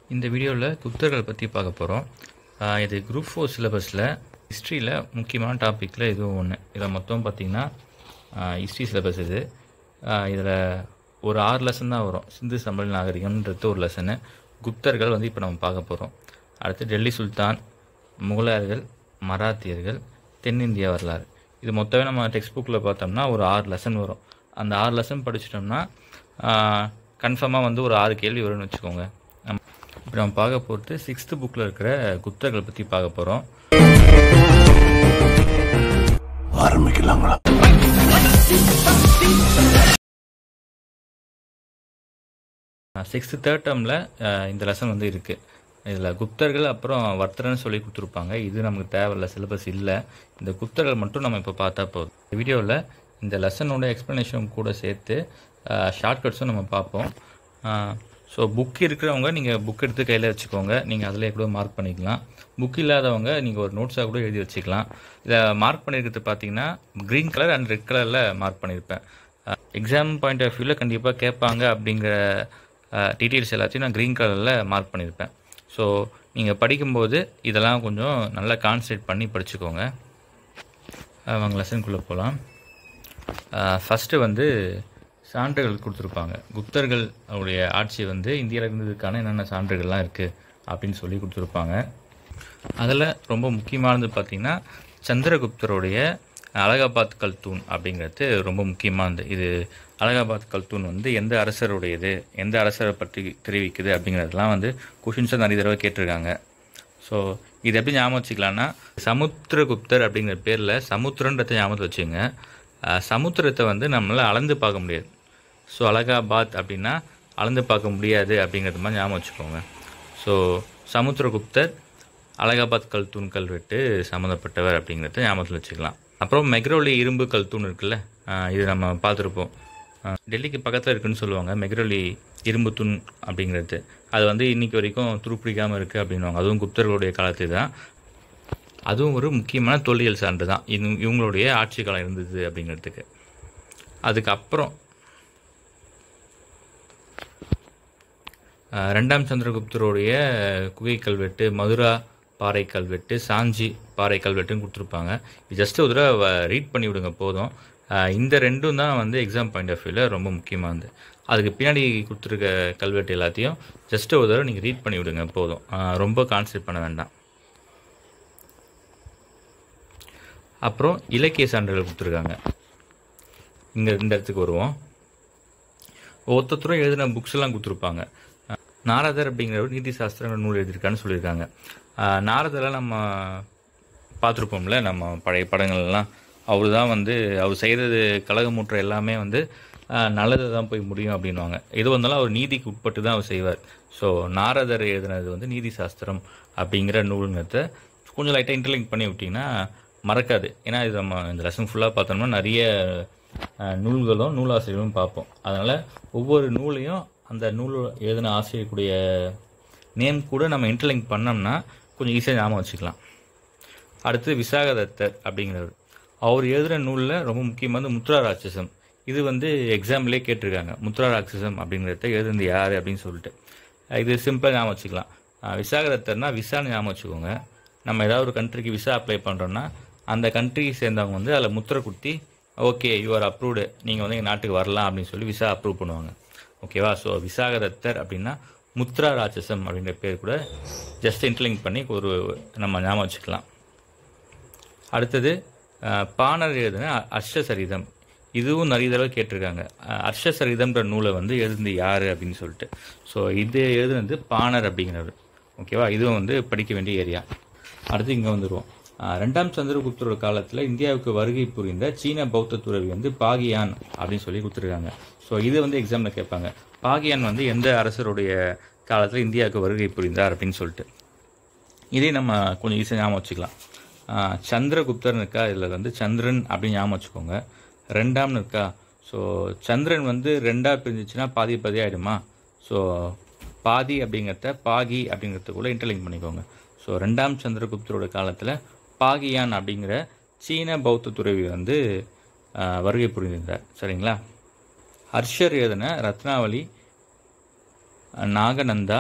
இந்த வீடியோவில் குப்தர்கள் பற்றி பார்க்க போகிறோம் இது குரூப் ஃபோர் சிலபஸில் ஹிஸ்ட்ரியில் முக்கியமான டாப்பிக்கில் இதுவும் ஒன்று இதில் மொத்தம் பார்த்திங்கன்னா ஹிஸ்ட்ரி சிலபஸ் இது இதில் ஒரு ஆறு லெசன் தான் வரும் சிந்து சம்பள நாகரிகம்ன்றது ஒரு லெசனு குப்தர்கள் வந்து இப்போ நம்ம பார்க்க போகிறோம் அடுத்து டெல்லி சுல்தான் முகலாயர்கள் மராத்தியர்கள் தென்னிந்திய வரலாறு இது மொத்தமே நம்ம டெக்ஸ்ட் புக்கில் பார்த்தோம்னா ஒரு ஆறு லெசன் வரும் அந்த ஆறு லெசன் படிச்சிட்டோம்னா கன்ஃபார்மாக வந்து ஒரு ஆறு கேள்வி வரும்னு வச்சுக்கோங்க நம்ம இப்போ நம்ம பார்க்க போகிறது சிக்ஸ்த்து புக்கில் இருக்கிற குப்தர்கள் பற்றி பார்க்க போகிறோம் ஆரம்பிக்கலாங்களா சிக்ஸ்த்து தேர்ட் டேர்மில் இந்த லெசன் வந்து இருக்குது இதில் குப்தர்கள் அப்புறம் வர்த்தரன்னு சொல்லி கொடுத்துருப்பாங்க இது நமக்கு தேவையில்ல சிலபஸ் இல்லை இந்த குப்தர்கள் மட்டும் நம்ம இப்போ பார்த்தா போதும் இந்த வீடியோவில் இந்த லெசனோட எக்ஸ்ப்ளனேஷன் கூட சேர்த்து ஷார்ட்கட்ஸும் நம்ம பார்ப்போம் ஸோ புக் இருக்கிறவங்க நீங்கள் புக் எடுத்து கையில் வச்சுக்கோங்க நீங்கள் அதிலே கூட மார்க் பண்ணிக்கலாம் புக் இல்லாதவங்க நீங்கள் ஒரு நோட்ஸாக கூட எழுதி வச்சுக்கலாம் இதை மார்க் பண்ணியிருக்கிறது பார்த்தீங்கன்னா க்ரீன் கலர் அண்ட் ரெட் கலரில் மார்க் பண்ணியிருப்பேன் எக்ஸாம் பாயிண்ட் ஆஃப் வியூவில் கண்டிப்பாக கேட்பாங்க அப்படிங்கிற டீட்டெயில்ஸ் எல்லாத்தையும் நான் க்ரீன் கலரில் மார்க் பண்ணியிருப்பேன் ஸோ நீங்கள் படிக்கும்போது இதெல்லாம் கொஞ்சம் நல்லா கான்சன்ட்ரேட் பண்ணி படிச்சுக்கோங்க அவங்க லெசனுக்குள்ளே போகலாம் ஃபஸ்ட்டு வந்து சான்றுகள் கொடுத்துருப்பாங்க குப்தர்கள் அவருடைய ஆட்சி வந்து இந்தியாவில் இருந்ததுக்கான என்னென்ன சான்றுகள்லாம் இருக்குது அப்படின்னு சொல்லி கொடுத்துருப்பாங்க அதில் ரொம்ப முக்கியமானது பார்த்திங்கன்னா சந்திரகுப்தருடைய அலகாபாத் கல்தூன் அப்படிங்கிறது ரொம்ப முக்கியமானது இது அலகாபாத் கல்தூன் வந்து எந்த அரசருடையது எந்த அரசரை பற்றி தெரிவிக்குது அப்படிங்கிறதுலாம் வந்து கொஷின்ஸை நிறைய தடவை கேட்டிருக்காங்க ஸோ இது எப்படி ஞாபகம் வச்சுக்கலாம்னா சமுத்திரகுப்தர் அப்படிங்கிற பேரில் சமுத்திரன்றதை ஞாபகத்தில் வச்சுங்க சமுத்திரத்தை வந்து நம்மளால் அளந்து பார்க்க முடியாது ஸோ அலகாபாத் அப்படின்னா அளந்து பார்க்க முடியாது அப்படிங்கிறது மாதிரி ஞாபகம் வச்சுக்கோங்க ஸோ சமுத்திரகுப்தர் அலகாபாத் கல்தூன் கல்வெட்டு சம்மந்தப்பட்டவர் அப்படிங்கிறத ஞாபகத்தில் வச்சுக்கலாம் அப்புறம் மெக்ரோலி இரும்பு கல்தூன் இருக்குல்ல இது நம்ம பார்த்துருப்போம் டெல்லிக்கு பக்கத்தில் இருக்குன்னு சொல்லுவாங்க மெக்ரோலி இரும்பு தூண் அப்படிங்கிறது அது வந்து இன்றைக்கி வரைக்கும் துருப்பிடிக்காமல் இருக்குது அப்படின்வாங்க அதுவும் குப்தர்களுடைய காலத்து தான் அதுவும் ஒரு முக்கியமான தொல்லியல் சான்று தான் இது இவங்களுடைய ஆட்சி காலம் இருந்தது அப்படிங்கிறதுக்கு அதுக்கப்புறம் ரெண்டாம் சந்திரகுப்தருடைய குகை கல்வெட்டு மதுரா பாறை கல்வெட்டு சாஞ்சி பாறை கல்வெட்டுன்னு கொடுத்துருப்பாங்க ஜஸ்ட் ஒரு தடவை ரீட் பண்ணி விடுங்க போதும் இந்த ரெண்டும் தான் வந்து எக்ஸாம் பாயிண்ட் ஆஃப் வியூவில் ரொம்ப முக்கியமானது அதுக்கு பின்னாடி கொடுத்துருக்க கல்வெட்டு எல்லாத்தையும் ஜஸ்ட் ஒரு தடவை நீங்கள் ரீட் பண்ணி விடுங்க போதும் ரொம்ப கான்சன்ட்ரேட் பண்ண வேண்டாம் அப்புறம் இலக்கிய சான்றுகள் கொடுத்துருக்காங்க இங்கே இந்த இடத்துக்கு வருவோம் ஒருத்தரும் எழுதின புக்ஸ் எல்லாம் கொடுத்துருப்பாங்க நாரதர் அப்படிங்கிறவர் நீதி சாஸ்திரங்கள் நூல் எழுதியிருக்கான்னு சொல்லியிருக்காங்க நாரதரை நம்ம பார்த்துருப்போம்ல நம்ம பழைய படங்கள்லாம் அவர் தான் வந்து அவர் செய்கிறது கழகமுற்ற எல்லாமே வந்து நல்லது தான் போய் முடியும் அப்படின்வாங்க எது வந்தாலும் அவர் நீதிக்கு உட்பட்டு தான் அவர் செய்வார் ஸோ நாரதர் எழுதினது வந்து நீதி சாஸ்திரம் அப்படிங்கிற நூலுங்கிறத கொஞ்சம் லைட்டாக இன்டர்லிங்க் பண்ணி விட்டிங்கன்னா மறக்காது ஏன்னா இது நம்ம இந்த லெசன் ஃபுல்லாக பார்த்தோம்னா நிறைய நூல்களும் நூலாசிரியர்களும் பார்ப்போம் அதனால் ஒவ்வொரு நூலையும் அந்த நூல் எழுதின ஆசிரியருடைய நேம் கூட நம்ம இன்டர்லிங்க் பண்ணோம்னா கொஞ்சம் ஈஸியாக ஞாபகம் வச்சுக்கலாம் அடுத்து விசாகதத்தர் அப்படிங்கிறவர் அவர் எழுதுகிற நூலில் ரொம்ப முக்கியமானது முத்ரா ராட்சசம் இது வந்து எக்ஸாம்லேயே கேட்டிருக்காங்க முத்ரா ராட்சசம் அப்படிங்கிறத எழுதுனது யார் அப்படின்னு சொல்லிட்டு இது சிம்பிளாக ஞாபகம் வச்சுக்கலாம் விசாகதத்தர்னா விசான்னு ஞாபகம் வச்சுக்கோங்க நம்ம ஏதாவது ஒரு கண்ட்ரிக்கு விசா அப்ளை பண்ணுறோன்னா அந்த கண்ட்ரி சேர்ந்தவங்க வந்து அதில் முத்திரை குத்தி ஓகே யூஆர் அப்ரூவ்டு நீங்கள் வந்து எங்கள் நாட்டுக்கு வரலாம் அப்படின்னு சொல்லி விசா அப்ரூவ் பண்ணுவாங்க ஓகேவா ஸோ விசாகதத்தர் அப்படின்னா முத்ரா ராட்சசம் அப்படின்ற பேர் கூட ஜஸ்ட் இன்டர்லிங்க் பண்ணி ஒரு நம்ம ஞாபகம் வச்சுக்கலாம் அடுத்தது பாணர் எழுதின அர்ஷசரிதம் இதுவும் நிறைய தடவை கேட்டிருக்காங்க அர்ஷசரிதம்ன்ற நூலை வந்து எழுதுனது யார் அப்படின்னு சொல்லிட்டு ஸோ இது எழுதுனது பாணர் அப்படிங்கிறவர் ஓகேவா இதுவும் வந்து படிக்க வேண்டிய ஏரியா அடுத்து இங்கே வந்துடுவோம் ரெண்டாம் சந்திரகுப்தரோட காலத்தில் இந்தியாவுக்கு வருகை புரிந்த சீன பௌத்த துறவி வந்து பாகியான் அப்படின்னு சொல்லி கொடுத்துருக்காங்க ஸோ இது வந்து எக்ஸாமில் கேட்பாங்க பாகியான் வந்து எந்த அரசருடைய காலத்தில் இந்தியாவுக்கு வருகை புரிந்தார் அப்படின்னு சொல்லிட்டு இதே நம்ம கொஞ்சம் ஈஸியாக ஞாபகம் வச்சுக்கலாம் சந்திரகுப்தர்னு இருக்கா இதில் வந்து சந்திரன் அப்படின்னு ஞாபகம் வச்சுக்கோங்க ரெண்டாம்னு இருக்கா ஸோ சந்திரன் வந்து ரெண்டாக பிரிஞ்சிச்சுன்னா பாதி பாதி ஆகிடுமா ஸோ பாதி அப்படிங்கிறத பாகி அப்படிங்கிறத கூட இன்டர்லிங்க் பண்ணிக்கோங்க ஸோ ரெண்டாம் சந்திரகுப்தரோட காலத்தில் பாகியான் அப்படிங்கிற சீன பௌத்த துறவி வந்து வருகை புரிந்திருந்தார் சரிங்களா ஹர்ஷர் எழுதின ரத்னாவளி நாகநந்தா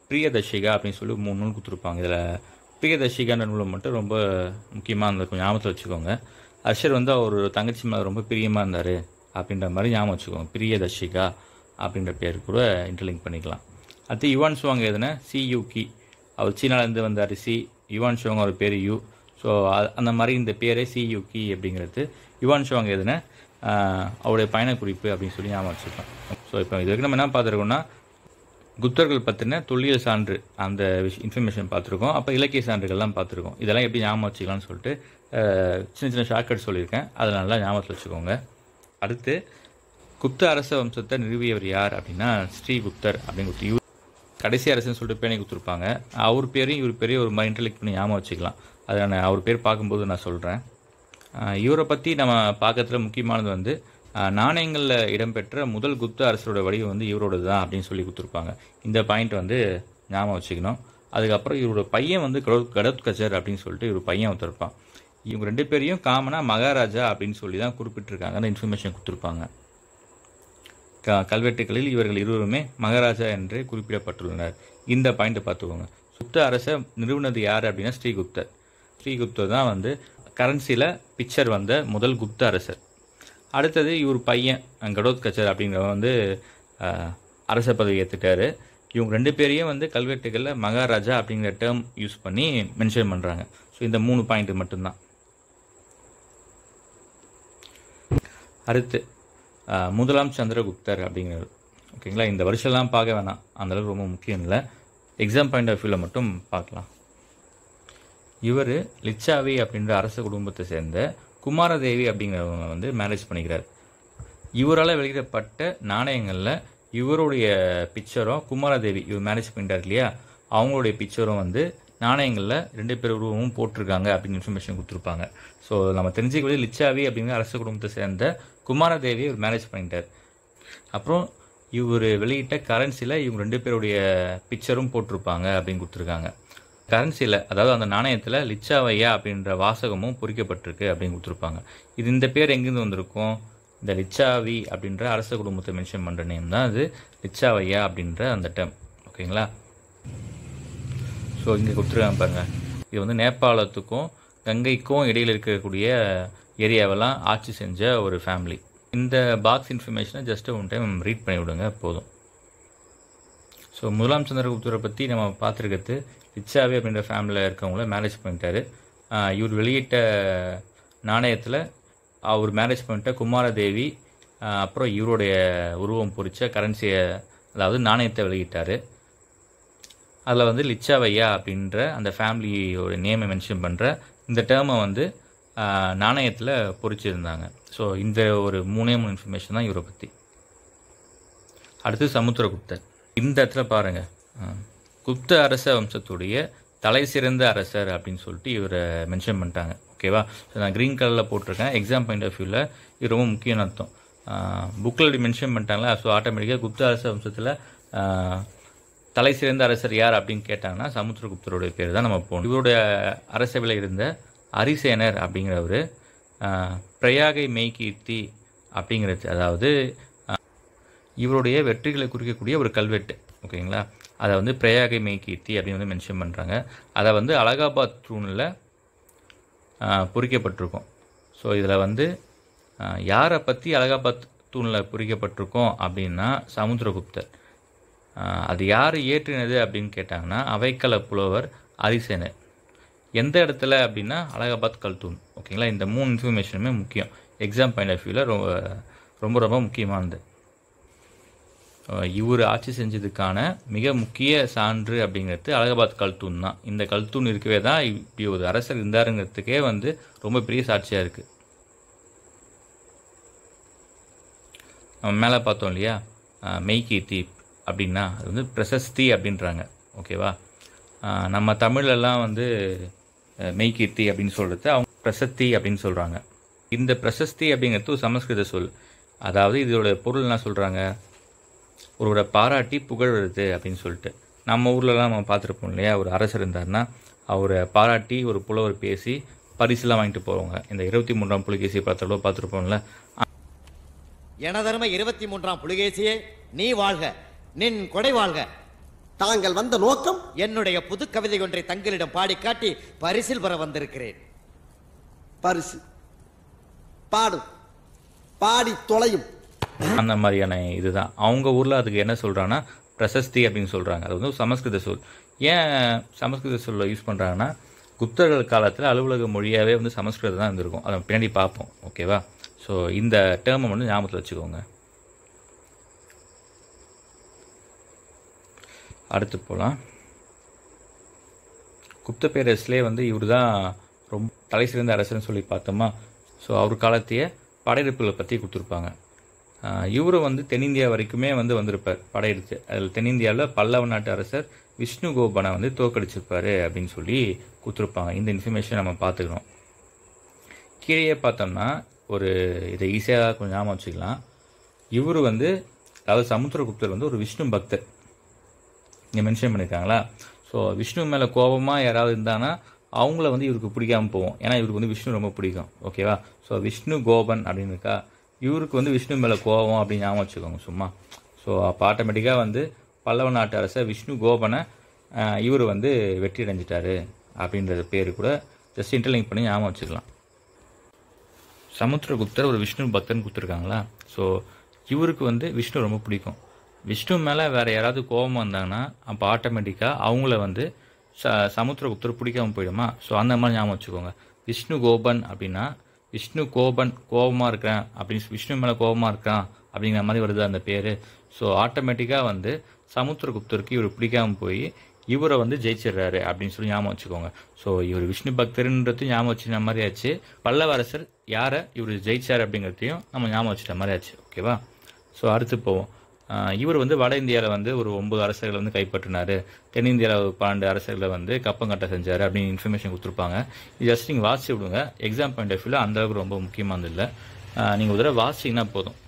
பிரியதர்ஷிகா அப்படின்னு சொல்லி மூணு நூல் கொடுத்துருப்பாங்க இதில் பிரியதர்ஷிகான்ற நூலை மட்டும் ரொம்ப முக்கியமாக இருந்தது கொஞ்சம் ஞாபகத்தில் வச்சுக்கோங்க அர்ஷர் வந்து அவர் தங்கச்சி மேலே ரொம்ப பிரியமாக இருந்தார் அப்படின்ற மாதிரி ஞாபகம் வச்சுக்கோங்க பிரியதர்ஷிகா அப்படின்ற பேர் கூட இன்டர்லிங்க் பண்ணிக்கலாம் அடுத்து யுவான் சுவாங் எதுனா சியூகி அவர் சீனாலேருந்து வந்தார் சி யுவான் சுவாங் அவர் பேர் யூ ஸோ அந்த மாதிரி இந்த பேரே சியூகி அப்படிங்கிறது யுவான் சுவாங் எதுனா அவருடைய பயணக்குறிப்பு அப்படின்னு சொல்லி ஞாபகம் வச்சுக்கலாம் ஸோ இப்போ இது வரைக்கும் நம்ம என்ன பார்த்துருக்கோம்னா குப்தர்கள் பற்றின தொல்லியல் சான்று அந்த விஷ் இன்ஃபர்மேஷன் பார்த்துருக்கோம் அப்போ இலக்கிய சான்றுகள்லாம் பார்த்துருக்கோம் இதெல்லாம் எப்படி ஞாபகம் வச்சுக்கலாம்னு சொல்லிட்டு அஹ், சின்ன சின்ன ஷார்ட்கட் சொல்லியிருக்கேன் அதை நல்லா ஞாபகத்தில் வச்சுக்கோங்க அடுத்து குப்த அரச வம்சத்தை நிறுவியவர் யார் அப்படின்னா ஸ்ரீகுப்தர் அப்படின்னு கொடுத்து இவர் கடைசி அரசுன்னு சொல்லிட்டு பேனை கொடுத்துருப்பாங்க அவர் பேரையும் இவர் பேரையும் ஒரு மாதிரி இன்டர்லிக் பண்ணி ஞாபகம் வச்சுக்கலாம் அதை நான் அவர் பேர் பார்க்கும்போது நான் சொல்கிறேன் இவரை பற்றி நம்ம பார்க்கறதுல முக்கியமானது வந்து ஆஹ், நாணயங்களில் இடம்பெற்ற முதல் குப்த அரசரோட வடிவம் வந்து இவரோடது தான் அப்படின்னு சொல்லி கொடுத்துருப்பாங்க இந்த பாயிண்ட் வந்து ஞாபகம் வச்சுக்கணும் அதுக்கப்புறம் இவரோட பையன் வந்து கடோத் கடோத்கஜர் அப்படின்னு சொல்லிட்டு இவர் பையன் ஒருத்தருப்பான் இவங்க ரெண்டு பேரையும் காமனாக மகாராஜா அப்படின்னு சொல்லி தான் குறிப்பிட்டிருக்காங்க அந்த இன்ஃபர்மேஷன் கொடுத்துருப்பாங்க க கல்வெட்டுகளில் இவர்கள் இருவருமே மகாராஜா என்று குறிப்பிடப்பட்டுள்ளனர் இந்த பாயிண்ட்டை பார்த்துக்கோங்க குப்த அரசை நிறுவனது யார் அப்படின்னா ஸ்ரீகுப்தர் ஸ்ரீகுப்தர் தான் வந்து கரன்சியில் பிக்சர் வந்த முதல் குப்த அரசர் அடுத்தது இவர் பையன் அஹ், கடோத்கச்சர் அப்படிங்கிறவன் வந்து அஹ், அரச பதவி ஏற்றுட்டாரு இவங்க ரெண்டு பேரையும் வந்து கல்வெட்டுகளில் மகாராஜா அப்படிங்கிற டேர்ம் யூஸ் பண்ணி மென்ஷன் பண்ணுறாங்க ஸோ இந்த மூணு பாயிண்ட் மட்டும்தான் அடுத்து அஹ், முதலாம் சந்திரகுப்தர் அப்படிங்கிறது ஓகேங்களா இந்த வருஷம்லாம் பார்க்க வேணாம் அந்த அளவுக்கு ரொம்ப முக்கியம் இல்லை எக்ஸாம் பாயிண்ட் ஆஃப் வியூவில் மட்டும் பார்க்கலாம் இவர் லிச்சாவி அப்படின்ற அரச குடும்பத்தை சேர்ந்த குமாரதேவி அப்படிங்கிறவங்க வந்து மேரேஜ் பண்ணிக்கிறார் இவரால் வெளியிடப்பட்ட நாணயங்களில் இவருடைய பிக்சரும் குமாரதேவி இவர் மேரேஜ் பண்ணிட்டார் இல்லையா அவங்களுடைய பிக்சரும் வந்து நாணயங்களில் ரெண்டு பேர் உருவமும் போட்டிருக்காங்க அப்படின்னு இன்ஃபர்மேஷன் கொடுத்துருப்பாங்க ஸோ நம்ம தெரிஞ்சுக்கவே லிச்சாவி அப்படிங்கிற அரச குடும்பத்தை சேர்ந்த குமாரதேவி இவர் மேரேஜ் பண்ணிட்டார் அப்புறம் இவர் வெளியிட்ட கரன்சியில் இவங்க ரெண்டு பேருடைய பிக்சரும் போட்டிருப்பாங்க அப்படின்னு கொடுத்துருக்காங்க கரன்சியில் அதாவது அந்த நாணயத்தில் லிச்சாவையா அப்படின்ற வாசகமும் பொறிக்கப்பட்டிருக்கு அப்படின்னு கொடுத்துருப்பாங்க இது இந்த பேர் எங்கேருந்து வந்திருக்கும் இந்த லிச்சாவி அப்படின்ற அரச குடும்பத்தை மென்ஷன் பண்ணுற நேம் தான் அது லிச்சாவையா அப்படின்ற அந்த டேம் ஓகேங்களா ஸோ இங்கே கொடுத்துருக்காங்க பாருங்க இது வந்து நேபாளத்துக்கும் கங்கைக்கும் இடையில் இருக்கக்கூடிய ஏரியாவெல்லாம் ஆட்சி செஞ்ச ஒரு ஃபேமிலி இந்த பாக்ஸ் இன்ஃபர்மேஷனை ஜஸ்ட் ஒன் டைம் ரீட் பண்ணி விடுங்க போதும் ஸோ முதலாம் சந்திரகுப்தரை பற்றி நம்ம பார்த்துருக்கிறது லிச்சாவி அப்படின்ற ஃபேமிலியில் இருக்கவங்கள மேரேஜ் பண்ணிட்டாரு ஆஹ் இவர் வெளியிட்ட நாணயத்தில் அவர் மேரேஜ் பண்ணிட்ட குமாரதேவி ஆஹ் அப்புறம் இவருடைய உருவம் பொறிச்ச கரன்சியை அதாவது நாணயத்தை வெளியிட்டார் அதில் வந்து லிச்சாவையா அப்படின்ற அந்த ஃபேமிலியோட நேமை மென்ஷன் பண்ணுற இந்த டேர்மை வந்து நாணயத்தில் பொறிச்சிருந்தாங்க ஸோ இந்த ஒரு மூணே மூணு இன்ஃபர்மேஷன் தான் இவரை பற்றி அடுத்து சமுத்திரகுப்தர் இந்த இடத்துல பாருங்க அஹ், குப்த அரச வம்சத்துடைய தலை சிறந்த அரசர் அப்படின்னு சொல்லிட்டு இவரை மென்ஷன் பண்ணிட்டாங்க ஓகேவா ஸோ நான் க்ரீன் கலரில் போட்டிருக்கேன் எக்ஸாம் பாயிண்ட் ஆஃப் வியூவில் இது ரொம்ப முக்கியம் அர்த்தம் புக்கில் இப்படி மென்ஷன் பண்ணிட்டாங்களா ஸோ ஆட்டோமேட்டிக்காக குப்த அரச வம்சத்தில் தலை சிறந்த அரசர் யார் அப்படின்னு கேட்டாங்கன்னா சமுத்திரகுப்தருடைய பேர் தான் நம்ம போகணும் இவருடைய அரசவையில் இருந்த அரிசேனர் அப்படிங்கிறவர் பிரயாகை மெய்கீர்த்தி அப்படிங்கிறது அதாவது இவருடைய வெற்றிகளை குறிக்கக்கூடிய ஒரு கல்வெட்டு ஓகேங்களா அதை வந்து பிரயாகை மெய்கீர்த்தி அப்படின்னு வந்து மென்ஷன் பண்ணுறாங்க அதை வந்து அலகாபாத் தூணில் பொறிக்கப்பட்டிருக்கும் ஸோ இதில் வந்து ஆஹ், யாரை பற்றி அலகாபாத் தூணில் பொறிக்கப்பட்டிருக்கோம் அப்படின்னா சமுத்திரகுப்தர் ஆஹ், அது யார் இயற்றினது அப்படின்னு கேட்டாங்கன்னா அவைக்கல புலவர் அரிசேனர் எந்த இடத்துல அப்படின்னா அலகாபாத் கல்தூன் ஓகேங்களா இந்த மூணு இன்ஃபர்மேஷனுமே முக்கியம் எக்ஸாம் பாயிண்ட் ஆஃப் வியூவில் ரொம்ப ரொம்ப ரொம்ப முக்கியமானது இவர் ஆட்சி செஞ்சதுக்கான மிக முக்கிய சான்று அப்படிங்கிறது அலகாபாத் கல்தூன் தான் இந்த கல்தூன் இருக்கவே தான் இப்படி ஒரு அரசர் இருந்தாருங்கிறதுக்கே வந்து ரொம்ப பெரிய சாட்சியாக இருக்குது நம்ம மேலே பார்த்தோம் இல்லையா அஹ், மெய்கீர்த்தி அப்படின்னா அது வந்து பிரசஸ்தி அப்படின்றாங்க ஓகேவா அஹ், நம்ம தமிழ்லலாம் வந்து அஹ், மெய்கீர்த்தி அப்படின்னு சொல்கிறது அவங்க பிரசத்தி அப்படின்னு சொல்கிறாங்க இந்த பிரசஸ்தி அப்படிங்கிறது ஒரு சமஸ்கிருத சொல் அதாவது இதோட பொருள் என்ன சொல்கிறாங்க ஒருவரை பாராட்டி புகழ்வது அப்படின்னு சொல்லிட்டு நம்ம ஊர்லலாம் நம்ம பார்த்துருப்போம் இல்லையா ஒரு அரசர் இருந்தாருன்னா அவரை பாராட்டி ஒரு புலவர் பேசி பரிசுலாம் வாங்கிட்டு போவாங்க இந்த இருபத்தி மூன்றாம் புலிகேசி படத்தோட பார்த்துருப்போம்ல எனதருமை இருபத்தி மூன்றாம் புலிகேசியே நீ வாழ்க நின் கொடை வாழ்க தாங்கள் வந்த நோக்கம் என்னுடைய புது கவிதை ஒன்றை தங்களிடம் பாடி காட்டி பரிசில் பெற வந்திருக்கிறேன் பரிசு பாடு பாடி தொலையும் அந்த மாதிரியான இதுதான் அவங்க ஊரில் அதுக்கு என்ன சொல்கிறாங்கன்னா பிரசஸ்தி அப்படின்னு சொல்கிறாங்க அது வந்து ஒரு சமஸ்கிருத சொல் ஏன் சமஸ்கிருத சொல்லை யூஸ் பண்ணுறாங்கன்னா குப்தர்கள் காலத்தில் அலுவலக மொழியாகவே வந்து சமஸ்கிருதம் தான் இருந்திருக்கும் அதை பின்னாடி பார்ப்போம் ஓகேவா ஸோ இந்த டேர்மை வந்து ஞாபகத்தில் வச்சுக்கோங்க அடுத்து போகலாம் குப்த பேரரசுலேயே வந்து இவர் தான் ரொம்ப தலை சிறந்த அரசர்னு சொல்லி பார்த்தோமா ஸோ அவர் காலத்தையே படையெடுப்புகளை பற்றி கொடுத்துருப்பாங்க இவர் வந்து தென்னிந்தியா வரைக்குமே வந்து வந்திருப்பார் படையெடுத்து அதில் தென்னிந்தியாவில் பல்லவ நாட்டு அரசர் விஷ்ணு கோபனை வந்து தோக்கடிச்சிருப்பாரு அப்படின்னு சொல்லி கொடுத்துருப்பாங்க இந்த இன்ஃபர்மேஷன் நம்ம பார்த்துக்கணும் கீழே பார்த்தோம்னா ஒரு இதை ஈஸியாக கொஞ்சம் ஞாபகம் வச்சுக்கலாம் இவர் வந்து அதாவது சமுத்திரகுப்தர் வந்து ஒரு விஷ்ணு பக்தர் இங்கே மென்ஷன் பண்ணியிருக்காங்களா ஸோ விஷ்ணு மேலே கோபமாக யாராவது இருந்தாங்கன்னா அவங்கள வந்து இவருக்கு பிடிக்காம போவோம் ஏன்னா இவருக்கு வந்து விஷ்ணு ரொம்ப பிடிக்கும் ஓகேவா ஸோ விஷ்ணு கோபன் அப்படின்னு இருக்கா இவருக்கு வந்து விஷ்ணு மேலே கோபம் அப்படின்னு ஞாபகம் வச்சுக்கோங்க சும்மா ஸோ அப்போ ஆட்டோமேட்டிக்காக வந்து பல்லவ நாட்டு அரசர் விஷ்ணு கோபனை இவர் வந்து வெற்றி அடைஞ்சிட்டாரு அப்படின்றது பேர் கூட ஜஸ்ட் இன்டர்லிங்க் பண்ணி ஞாபகம் வச்சுக்கலாம் சமுத்திரகுப்தர் ஒரு விஷ்ணு பக்தன் கொடுத்துருக்காங்களா ஸோ இவருக்கு வந்து விஷ்ணு ரொம்ப பிடிக்கும் விஷ்ணு மேலே வேறு யாராவது கோபம் வந்தாங்கன்னா அப்போ ஆட்டோமேட்டிக்காக அவங்கள வந்து ச சமுத்திரகுப்தர் பிடிக்காம போயிடுமா ஸோ அந்த மாதிரி ஞாபகம் வச்சுக்கோங்க விஷ்ணு கோபன் அப்படின்னா விஷ்ணு கோபன் கோபமாக இருக்கிறேன் அப்படின்னு விஷ்ணு மேலே கோபமாக இருக்கான் அப்படிங்கிற மாதிரி வருது அந்த பேர் ஸோ ஆட்டோமேட்டிக்காக வந்து சமுத்திரகுப்தருக்கு இவர் பிடிக்காம போய் இவரை வந்து ஜெயிச்சிடுறாரு அப்படின்னு சொல்லி ஞாபகம் வச்சுக்கோங்க ஸோ இவர் விஷ்ணு பக்தர்ன்றது ஞாபகம் வச்சுன மாதிரி ஆச்சு பல்லவ அரசர் யாரை இவர் ஜெயிச்சார் அப்படிங்கிறதையும் நம்ம ஞாபகம் வச்சுட்ட மாதிரி ஆச்சு ஓகேவா ஸோ அடுத்து போவோம் ஆஹ் இவர் வந்து வட இந்தியாவில் வந்து ஒரு ஒன்பது அரசர்களை வந்து கைப்பற்றினார் தென்னிந்தியாவில் ஒரு பன்னெண்டு அரசர்களை வந்து கப்பங்கட்ட செஞ்சார் அப்படின்னு இன்ஃபர்மேஷன் கொடுத்துருப்பாங்க இது ஜஸ்ட் நீங்கள் வாசிச்சு விடுங்க எக்ஸாம் பாயிண்ட் ஆஃப் வியூவில் அந்த அளவுக்கு ரொம்ப முக்கியமானது இல்லை நீங்கள் ஒரு தடவை வாசிங்கன்னா போதும்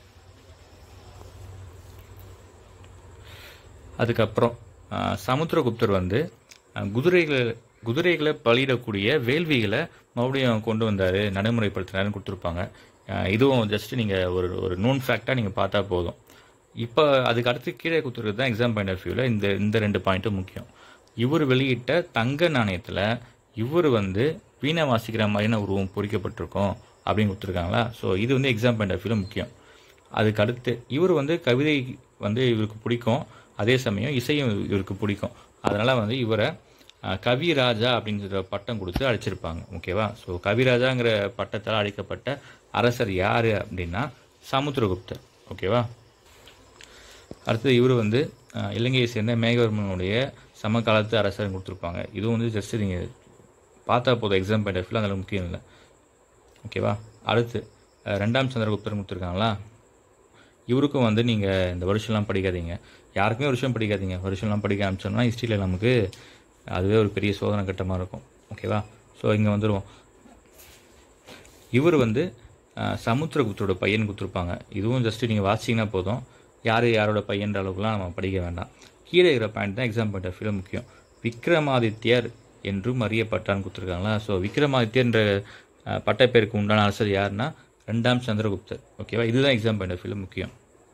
அதுக்கப்புறம் ஆஹ் சமுத்திரகுப்தர் வந்து ஆஹ் குதிரைகளை குதிரைகளை பலியிடக்கூடிய வேள்விகளை மறுபடியும் கொண்டு வந்தார் நடைமுறைப்படுத்தினாருன்னு கொடுத்துருப்பாங்க ஆஹ் இதுவும் ஜஸ்ட் நீங்கள் ஒரு ஒரு நோன் ஃபேக்டாக நீங்கள் பார்த்தா போதும் இப்போ அதுக்கு அடுத்து கீழே கொடுத்துருக்கிறது தான் எக்ஸாம் பாயிண்ட் ஆஃப் வியூவில் இந்த இந்த ரெண்டு பாயிண்ட்டும் முக்கியம் இவர் வெளியிட்ட தங்க நாணயத்தில் இவர் வந்து வீணை வாசிக்கிற மாதிரியான உருவம் பொறிக்கப்பட்டிருக்கும் அப்படின்னு கொடுத்துருக்காங்களா ஸோ இது வந்து எக்ஸாம் பாயிண்ட் ஆஃப் வியூவில் முக்கியம் அதுக்கு அடுத்து இவர் வந்து கவிதை வந்து இவருக்கு பிடிக்கும் அதே சமயம் இசையும் இவருக்கு பிடிக்கும் அதனால் வந்து இவரை அஹ், கவிராஜா அப்படிங்கிற பட்டம் கொடுத்து அழைச்சிருப்பாங்க ஓகேவா ஸோ கவிராஜாங்கிற பட்டத்தால் அழைக்கப்பட்ட அரசர் யார் அப்படின்னா சமுத்திரகுப்தர் ஓகேவா அடுத்தது இவர் வந்து அஹ், இலங்கையை சேர்ந்த மேகவர்மனுடைய சமகாலத்து அரசர் கொடுத்துருப்பாங்க இதுவும் வந்து ஜஸ்ட் நீங்கள் பார்த்தா போதும் எக்ஸாம் பாயிண்ட் ஆஃப் அதெல்லாம் முக்கியம் இல்லை ஓகேவா அடுத்து அஹ், ரெண்டாம் சந்திரகுப்தர் கொடுத்துருக்காங்களா இவருக்கும் வந்து நீங்கள் இந்த வருஷம்லாம் படிக்காதீங்க யாருக்குமே வருஷம் படிக்காதீங்க வருஷம்லாம் படிக்க ஆரம்பிச்சோம்னா ஹிஸ்ட்ரியில் நமக்கு அதுவே ஒரு பெரிய சோதனை கட்டமாக இருக்கும் ஓகேவா ஸோ இங்கே வந்துடுவோம் இவர் வந்து அஹ், சமுத்திரகுப்தரோட பையன் கொடுத்துருப்பாங்க இதுவும் ஜஸ்ட் நீங்கள் வாசிங்கன்னா போதும் யார் யாரோட பையன்ற அளவுக்குலாம் நம்ம படிக்க வேண்டாம் கீழே இருக்கிற பாயிண்ட் தான் எக்ஸாம் பாயிண்ட் ஆஃப் வியூவில் முக்கியம் விக்ரமாதித்யர் என்றும் அறியப்பட்டான்னு கொடுத்துருக்காங்களா ஸோ விக்ரமாதித்யன்ற அஹ், பட்டப்பேருக்கு உண்டான அரசர் யாருன்னா ரெண்டாம் சந்திரகுப்தர் ஓகேவா இதுதான் எக்ஸாம் பாயிண்ட் ஆஃப் வியூவில் முக்கியம்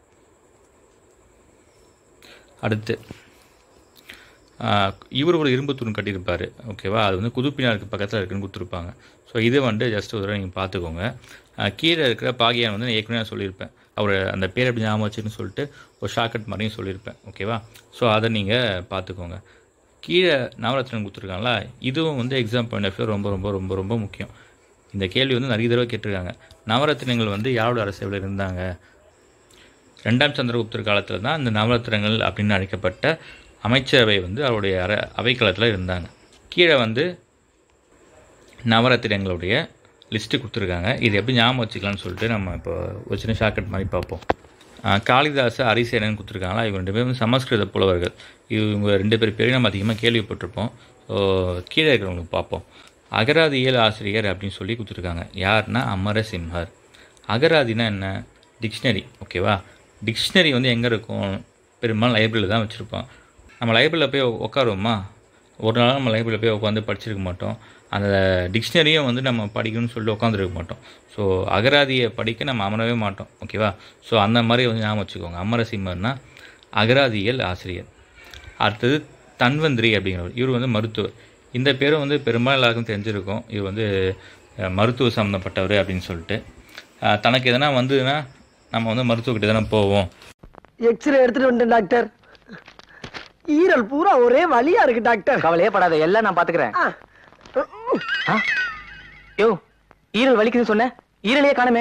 அடுத்து ஆஹ், இவர் ஒரு இரும்பு தூண் கட்டியிருப்பார் ஓகேவா அது வந்து குதுப்பினாருக்கு பக்கத்தில் இருக்குன்னு கொடுத்துருப்பாங்க ஸோ இதை வந்து ஜஸ்ட் ஒரு தடவை நீங்கள் பார்த்துக்கோங்க ஆஹ், கீழே இருக்கிற பாகியான் வந்து நான் ஏற்கனவே நான் சொல்லியிருப்பேன் அவர் அந்த பேர் எப்படி ஞாபகம் வச்சுன்னு சொல்லிட்டு ஒரு ஷார்ட்கட் மாதிரியும் சொல்லியிருப்பேன் ஓகேவா ஸோ அதை நீங்கள் பார்த்துக்கோங்க கீழே நவரத்னம் கொடுத்துருக்காங்களா இதுவும் வந்து எக்ஸாம் பாயிண்ட் ஆஃப் வியூ ரொம்ப ரொம்ப ரொம்ப ரொம்ப முக்கியம் இந்த கேள்வி வந்து நிறைய தடவை கேட்டிருக்காங்க நவரத்தினங்கள் வந்து யாரோட அரசவையில் இருந்தாங்க ரெண்டாம் சந்திரகுப்தர் காலத்தில் தான் இந்த நவரத்னங்கள் அப்படின்னு அழைக்கப்பட்ட அமைச்சரவை வந்து அவருடைய அர அவைக்களத்தில் இருந்தாங்க கீழே வந்து நவரத்தினங்களுடைய லிஸ்ட்டு கொடுத்துருக்காங்க இது எப்படி ஞாபகம் வச்சுக்கலாம்னு சொல்லிட்டு நம்ம இப்போ ஒரு சின்ன ஷார்ட்கட் மாதிரி பார்ப்போம் ஆஹ் காளிதாச அரிசேனன் கொடுத்துருக்காங்களா இவங்க ரெண்டு பேரும் சமஸ்கிருத புலவர்கள் இவங்க ரெண்டு பேர் பேரையும் நம்ம அதிகமாக கேள்விப்பட்டிருப்போம் ஸோ கீழே இருக்கிறவங்களுக்கு பார்ப்போம் அகராதியியல் ஆசிரியர் அப்படின்னு சொல்லி கொடுத்துருக்காங்க யாருன்னா அமரசிம்ஹர் அகராதினா என்ன டிக்ஷனரி ஓகேவா டிக்ஷனரி வந்து எங்கே இருக்கும் பெரும்பாலும் லைப்ரரியில் தான் வச்சுருப்போம் நம்ம லைப்ரரியில் போய் உட்காருவோமா ஒரு நாள் நம்ம லைப்ரரியில் போய் உட்காந்து படிச்சிருக்க மாட்டோம் அந்த டிக்ஷனரியும் வந்து நம்ம படிக்கணும்னு சொல்லிட்டு உட்காந்துருக்க மாட்டோம் ஸோ அகராதியை படிக்க நம்ம அமரவே மாட்டோம் ஓகேவா ஸோ அந்த மாதிரி வந்து ஞாபகம் வச்சுக்கோங்க அமரசிம்மர்னா அகராதியியல் ஆசிரியர் அடுத்தது தன்வந்திரி அப்படிங்கிறவர் இவர் வந்து மருத்துவர் இந்த பேரும் வந்து பெரும்பாலும் எல்லாருக்கும் தெரிஞ்சிருக்கும் இவர் வந்து அஹ், மருத்துவ சம்மந்தப்பட்டவர் அப்படின்னு சொல்லிட்டு அஹ், தனக்கு எதனா வந்ததுன்னா நம்ம வந்து மருத்துவக்கிட்ட தானே போவோம் எக்ஸ்ரே எடுத்துட்டு வந்துட்டேன் டாக்டர் ஈரல் பூரா ஒரே வலியா இருக்கு டாக்டர் கவலையே படாத எல்லாம் நான் பாத்துக்கிறேன் ஆ. யோ ஈரல் வலிக்குதுன்னு சொன்ன ஈரலையே காணுமே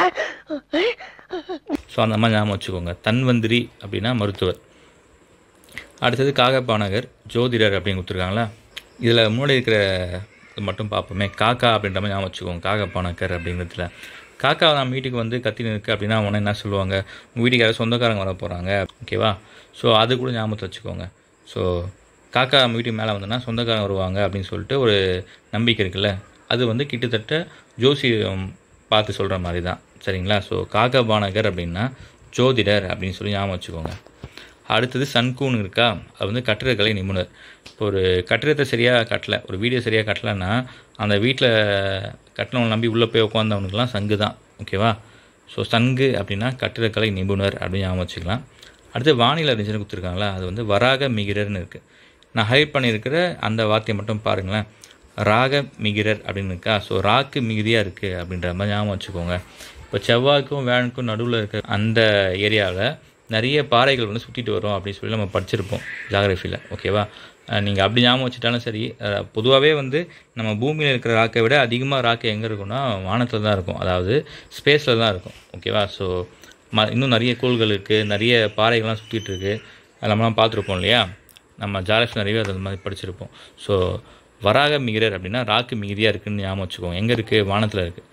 ஸோ அந்த மாதிரி ஞாபகம் வச்சுக்கோங்க தன்வந்திரி அப்படின்னா மருத்துவர் அடுத்தது காகப்பானகர் ஜோதிடர் அப்படின்னு கொடுத்துருக்காங்களா இதில் முன்னாடி இருக்கிற இது மட்டும் பார்ப்போமே காக்கா அப்படின்ற மாதிரி ஞாபகம் வச்சுக்கோங்க காகப்பானகர் அப்படிங்கிறதுல காக்கா நம்ம வீட்டுக்கு வந்து கத்தின்னு இருக்கு அப்படின்னா உடனே என்ன சொல்லுவாங்க உங்கள் வீட்டுக்கு யாராவது சொந்தக்காரங்க வர போகிறாங்க ஓகேவா ஸோ அது கூட ஞாபகத்தை வச்சுக்கோங்க ஸோ காக்கா நம்ம வீட்டுக்கு மேலே வந்தோன்னா சொந்தக்காரங்க வருவாங்க அப்படின்னு சொல்லிட்டு ஒரு நம்பிக்கை இருக்குல்ல அது வந்து கிட்டத்தட்ட ஜோசியம் பார்த்து சொல்கிற மாதிரி தான் சரிங்களா ஸோ காக்கா பானகர் அப்படின்னா ஜோதிடர் அப்படின்னு சொல்லி ஞாபகம் வச்சுக்கோங்க அடுத்தது சன்கூன் இருக்கா அது வந்து கட்டிடக்கலை நிபுணர் இப்போ ஒரு கட்டிடத்தை சரியாக கட்டலை ஒரு வீடியோ சரியாக கட்டலைன்னா அந்த வீட்டில் கட்டினவங்க நம்பி உள்ளே போய் உட்காந்தவனுக்குலாம் சங்கு தான் ஓகேவா ஸோ சங்கு அப்படின்னா கட்டிடக்கலை நிபுணர் அப்படின்னு ஞாபகம் வச்சுக்கலாம் அடுத்து வானிலை அறிஞர் கொடுத்துருக்காங்களா அது வந்து வராக மிகிரர்னு இருக்குது நான் ஹைட் பண்ணியிருக்கிற அந்த வார்த்தையை மட்டும் பாருங்களேன் ராக மிகிரர் அப்படின்னு இருக்கா ஸோ ராக்கு மிகுதியாக இருக்குது அப்படின்ற மாதிரி ஞாபகம் வச்சுக்கோங்க இப்போ செவ்வாய்க்கும் வேனுக்கும் நடுவில் இருக்கிற அந்த ஏரியாவில் நிறைய பாறைகள் வந்து சுற்றிட்டு வரும் அப்படின்னு சொல்லி நம்ம படிச்சிருப்போம் ஜாகிரஃபியில் ஓகேவா நீங்கள் அப்படி ஞாபகம் வச்சுட்டாலும் சரி பொதுவாகவே வந்து நம்ம பூமியில் இருக்கிற ராக்கை விட அதிகமாக ராக்கு எங்கே இருக்கும்னா வானத்தில் தான் இருக்கும் அதாவது ஸ்பேஸில் தான் இருக்கும் ஓகேவா ஸோ ம இன்னும் நிறைய கோள்கள் இருக்குது நிறைய பாறைகள்லாம் சுற்றிட்டு இருக்கு அது நம்மலாம் பார்த்துருப்போம் இல்லையா நம்ம ஜாகிரஃபி நிறையவே அது மாதிரி படிச்சிருப்போம் ஸோ வராக மிகிரர் அப்படின்னா ராக்கு மிகுதியாக இருக்குன்னு ஞாபகம் வச்சுக்கோங்க எங்கே இருக்குது வானத்தில் இருக்குது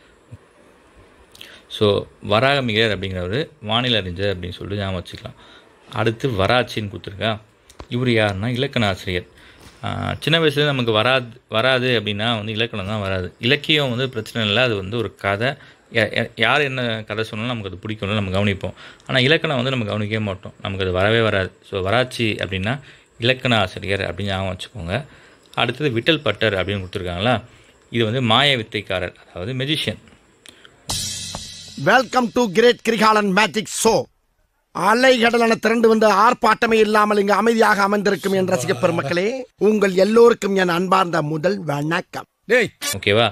ஸோ வராக மிகிரர் அப்படிங்கிறவர் வானிலை அறிஞர் அப்படின்னு சொல்லிட்டு ஞாபகம் வச்சுக்கலாம் அடுத்து வராச்சின்னு கொடுத்துருக்கா இவர் யாருன்னா இலக்கண ஆசிரியர் ஆஹ் சின்ன வயசுல நமக்கு வராது வராது அப்படின்னா வந்து இலக்கணம் தான் வராது இலக்கியம் வந்து பிரச்சனை இல்லை அது வந்து ஒரு கதை யா- யா- யார் என்ன கதை சொன்னாலும் நமக்கு அது பிடிக்கும்னு நம்ம கவனிப்போம் ஆனால் இலக்கணம் வந்து நம்ம கவனிக்கவே மாட்டோம் நமக்கு அது வரவே வராது ஸோ வராச்சி அப்படின்னா இலக்கண ஆசிரியர் அப்படின்னு ஞாபகம் வச்சுக்கோங்க அடுத்தது விட்டல் பட்டர் அப்படின்னு கொடுத்துருக்காங்களா இது வந்து மாய வித்தைக்காரர் அதாவது magician welcome to great Kirikalan magic show அலைகடலான திரண்டு வந்து ஆர்ப்பாட்டமே இல்லாமல் இங்கு அமைதியாக அமர்ந்திருக்கும் என் ரசிக பெருமக்களே உங்கள் எல்லோருக்கும் என் அன்பார்ந்த முதல் வணக்கம் டேய் ஓகேவா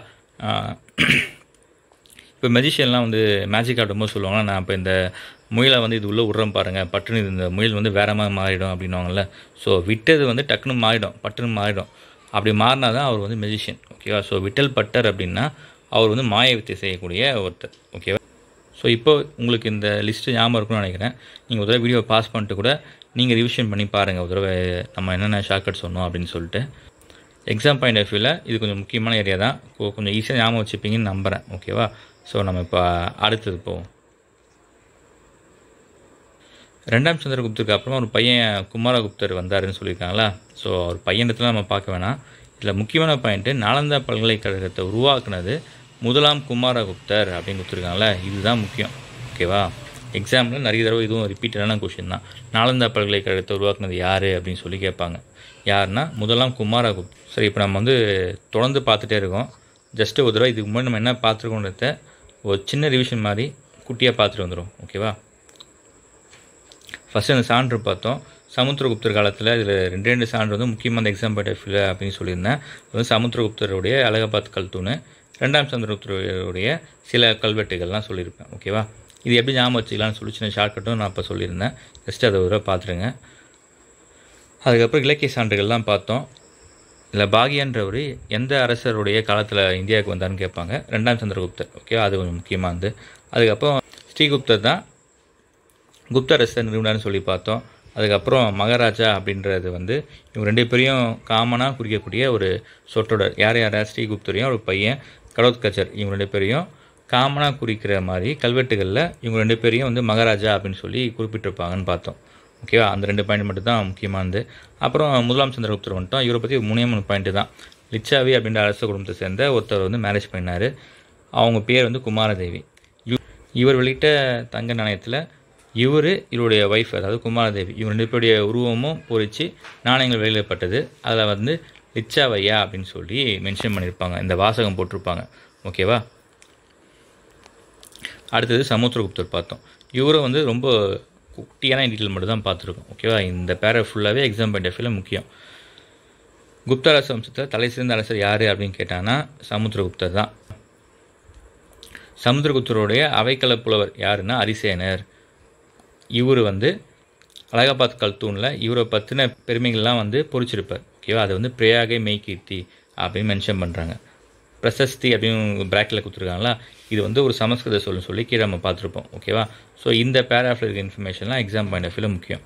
இப்போ மெஜிஷியன்லாம் வந்து மேஜிக் ஆடும்போது சொல்லுவாங்க நான் இப்போ இந்த முயலை வந்து இது உள்ளே விட்றேன் பாருங்கள் பட்டுன்னு இது இந்த முயல் வந்து வேற மாதிரி மாறிடும் அப்படின்னுவாங்கல்ல ஸோ விட்டது வந்து டக்குன்னு மாறிடும் பட்டுன்னு மாறிடும் அப்படி மாறினா தான் அவர் வந்து மெஜிஷியன் ஓகேவா ஸோ விட்டல் பட்டர் அப்படின்னா அவர் வந்து மாய வித்தை செய்யக்கூடிய ஒருத்தர் ஓகேவா ஸோ இப்போ உங்களுக்கு இந்த லிஸ்ட்டு ஞாபகம் இருக்கும்னு நினைக்கிறேன் நீங்கள் ஒரு தடவை வீடியோ பாஸ் பண்ணிட்டு கூட நீங்கள் ரிவிஷன் பண்ணி பாருங்கள் ஒரு தடவை நம்ம என்னென்ன ஷார்ட்கட் சொன்னோம் அப்படின்னு சொல்லிட்டு எக்ஸாம் பாயிண்ட் ஆஃப் வியூவில் இது கொஞ்சம் முக்கியமான ஏரியா தான் கொ- கொஞ்சம் ஈஸியாக ஞாபகம் வச்சுப்பீங்கன்னு நம்புகிறேன் ஓகேவா ஸோ நம்ம இப்போ அடுத்தது போவோம் ரெண்டாம் சந்திரகுப்தருக்கு அப்புறமா ஒரு பையன் குமாரகுப்தர் வந்தாருன்னு சொல்லியிருக்காங்களா ஸோ அவர் பையனத்தில் நம்ம பார்க்க வேணாம் இதில் முக்கியமான பாயிண்ட்டு நாலந்தா பல்கலைக்கழகத்தை உருவாக்குனது முதலாம் குமாரகுப்தர் அப்படின்னு கொடுத்துருக்காங்களா இதுதான் முக்கியம் ஓகேவா எக்ஸாமில் நிறைய தடவை இதுவும் ரிப்பீட்டடான கொஷின் தான் நாலந்தா பல்கலைக்கழகத்தை உருவாக்குனது யார் அப்படின்னு சொல்லி கேட்பாங்க யாருன்னா முதலாம் குமாரகுப்த் சரி இப்போ நம்ம வந்து தொடர்ந்து பார்த்துட்டே இருக்கோம் ஜஸ்ட்டு ஒரு தடவை இதுக்கு முன்னாடி நம்ம என்ன பார்த்துருக்கோன்றத ஒரு சின்ன ரிவிஷன் மாதிரி குட்டியாக பார்த்துட்டு வந்துடும் ஓகேவா ஃபஸ்ட்டு அந்த சான்று பார்த்தோம் சமுத்திரகுப்தர் காலத்தில் இதில் ரெண்டு ரெண்டு சான்று வந்து முக்கியமாக அந்த எக்ஸாம் பாயிண்ட் ஆஃப் வியூவில் அப்படின்னு சொல்லியிருந்தேன் அது வந்து சமுத்திரகுப்தருடைய அழகபாத் கல் தூண் ரெண்டாம் சந்திரகுப்தருடைய சில கல்வெட்டுகள்லாம் சொல்லியிருப்பேன் ஓகேவா இது எப்படி ஞாபகம் வச்சுக்கலாம்னு சொல்லி சின்ன ஷார்ட்கட்டும் நான் இப்போ சொல்லியிருந்தேன் ஜஸ்ட் அதை ஒரு தடவை பார்த்துருங்க அதுக்கப்புறம் இலக்கிய சான்றுகள்லாம் பார்த்தோம் இதில் பாகியன்றவர் எந்த அரசருடைய காலத்தில் இந்தியாவுக்கு வந்தாருன்னு கேட்பாங்க ரெண்டாம் சந்திரகுப்தர் ஓகேவா அது கொஞ்சம் முக்கியமாக இருந்து அதுக்கப்புறம் ஸ்ரீகுப்தர் தான் குப்தரசர் நிறுவனர்னு சொல்லி பார்த்தோம் அதுக்கப்புறம் மகாராஜா அப்படின்றது வந்து இவங்க ரெண்டு பேரையும் காமனாக குறிக்கக்கூடிய ஒரு சொற்றொடர் யார் யார் ஸ்ரீகுப்தரையும் ஒரு பையன் கடோத்கச்சர் இவங்க ரெண்டு பேரையும் காமனாக குறிக்கிற மாதிரி கல்வெட்டுகளில் இவங்க ரெண்டு பேரையும் வந்து மகாராஜா அப்படின்னு சொல்லி குறிப்பிட்டிருப்பாங்கன்னு பார்த்தோம் ஓகேவா அந்த ரெண்டு பாயிண்ட் மட்டும் தான் முக்கியமானது அப்புறம் முதலாம் சந்திரகுப்தர் வந்துட்டோம் இவரை பற்றி மூணே மூணு பாயிண்ட்டு தான் லிச்சாவி அப்படின்ற அரச குடும்பத்தை சேர்ந்த ஒருத்தர் வந்து மேரேஜ் பண்ணார் அவங்க பேர் வந்து குமாரதேவி இவ- இவர் வெளியிட்ட தங்க நாணயத்தில் இவர் இவருடைய ஒய்ஃப் அதாவது குமாரதேவி இவங்க ரெண்டு பேருடைய உருவமும் பொறிச்சு நாணயங்கள் வெளியிடப்பட்டது அதில் வந்து லிச்சாவையா அப்படின்னு சொல்லி மென்ஷன் பண்ணியிருப்பாங்க இந்த வாசகம் போட்டிருப்பாங்க ஓகேவா அடுத்தது சமுத்திரகுப்தர் பார்த்தோம் இவரும் வந்து ரொம்ப குட்டியான டீட்டெயில் மட்டும் தான் பார்த்துருக்கோம் ஓகேவா இந்த பேரை ஃபுல்லாகவே எக்ஸாம் பாயிண்ட் ஆஃப் வியூவில் முக்கியம் குப்த அரச வம்சத்தில் தலை சிறந்த அரசர் யார் அப்படின்னு கேட்டாங்கன்னா சமுத்திரகுப்தர் தான் சமுத்திரகுப்தருடைய அவைக்கள புலவர் யாருன்னா அரிசேனர் இவர் வந்து அலகாபாத் கல்தூனில் இவரை பற்றின பெருமைகள்லாம் வந்து பொறிச்சிருப்பார் ஓகேவா அதை வந்து பிரயாகை மெய்கீர்த்தி அப்படின்னு மென்ஷன் பண்ணுறாங்க பிரசஸ்தி அப்படின்னு ப்ராக்கெட்டில் கொடுத்துருக்காங்களா இது வந்து ஒரு சமஸ்கிருத சொல்லுன்னு சொல்லி கீழே நம்ம பார்த்துருப்போம் ஓகேவா ஸோ இந்த பேராஃபில் இருக்க இன்ஃபர்மேஷன்லாம் எக்ஸாம் பாயிண்ட் ஆஃப் வியூவில் முக்கியம்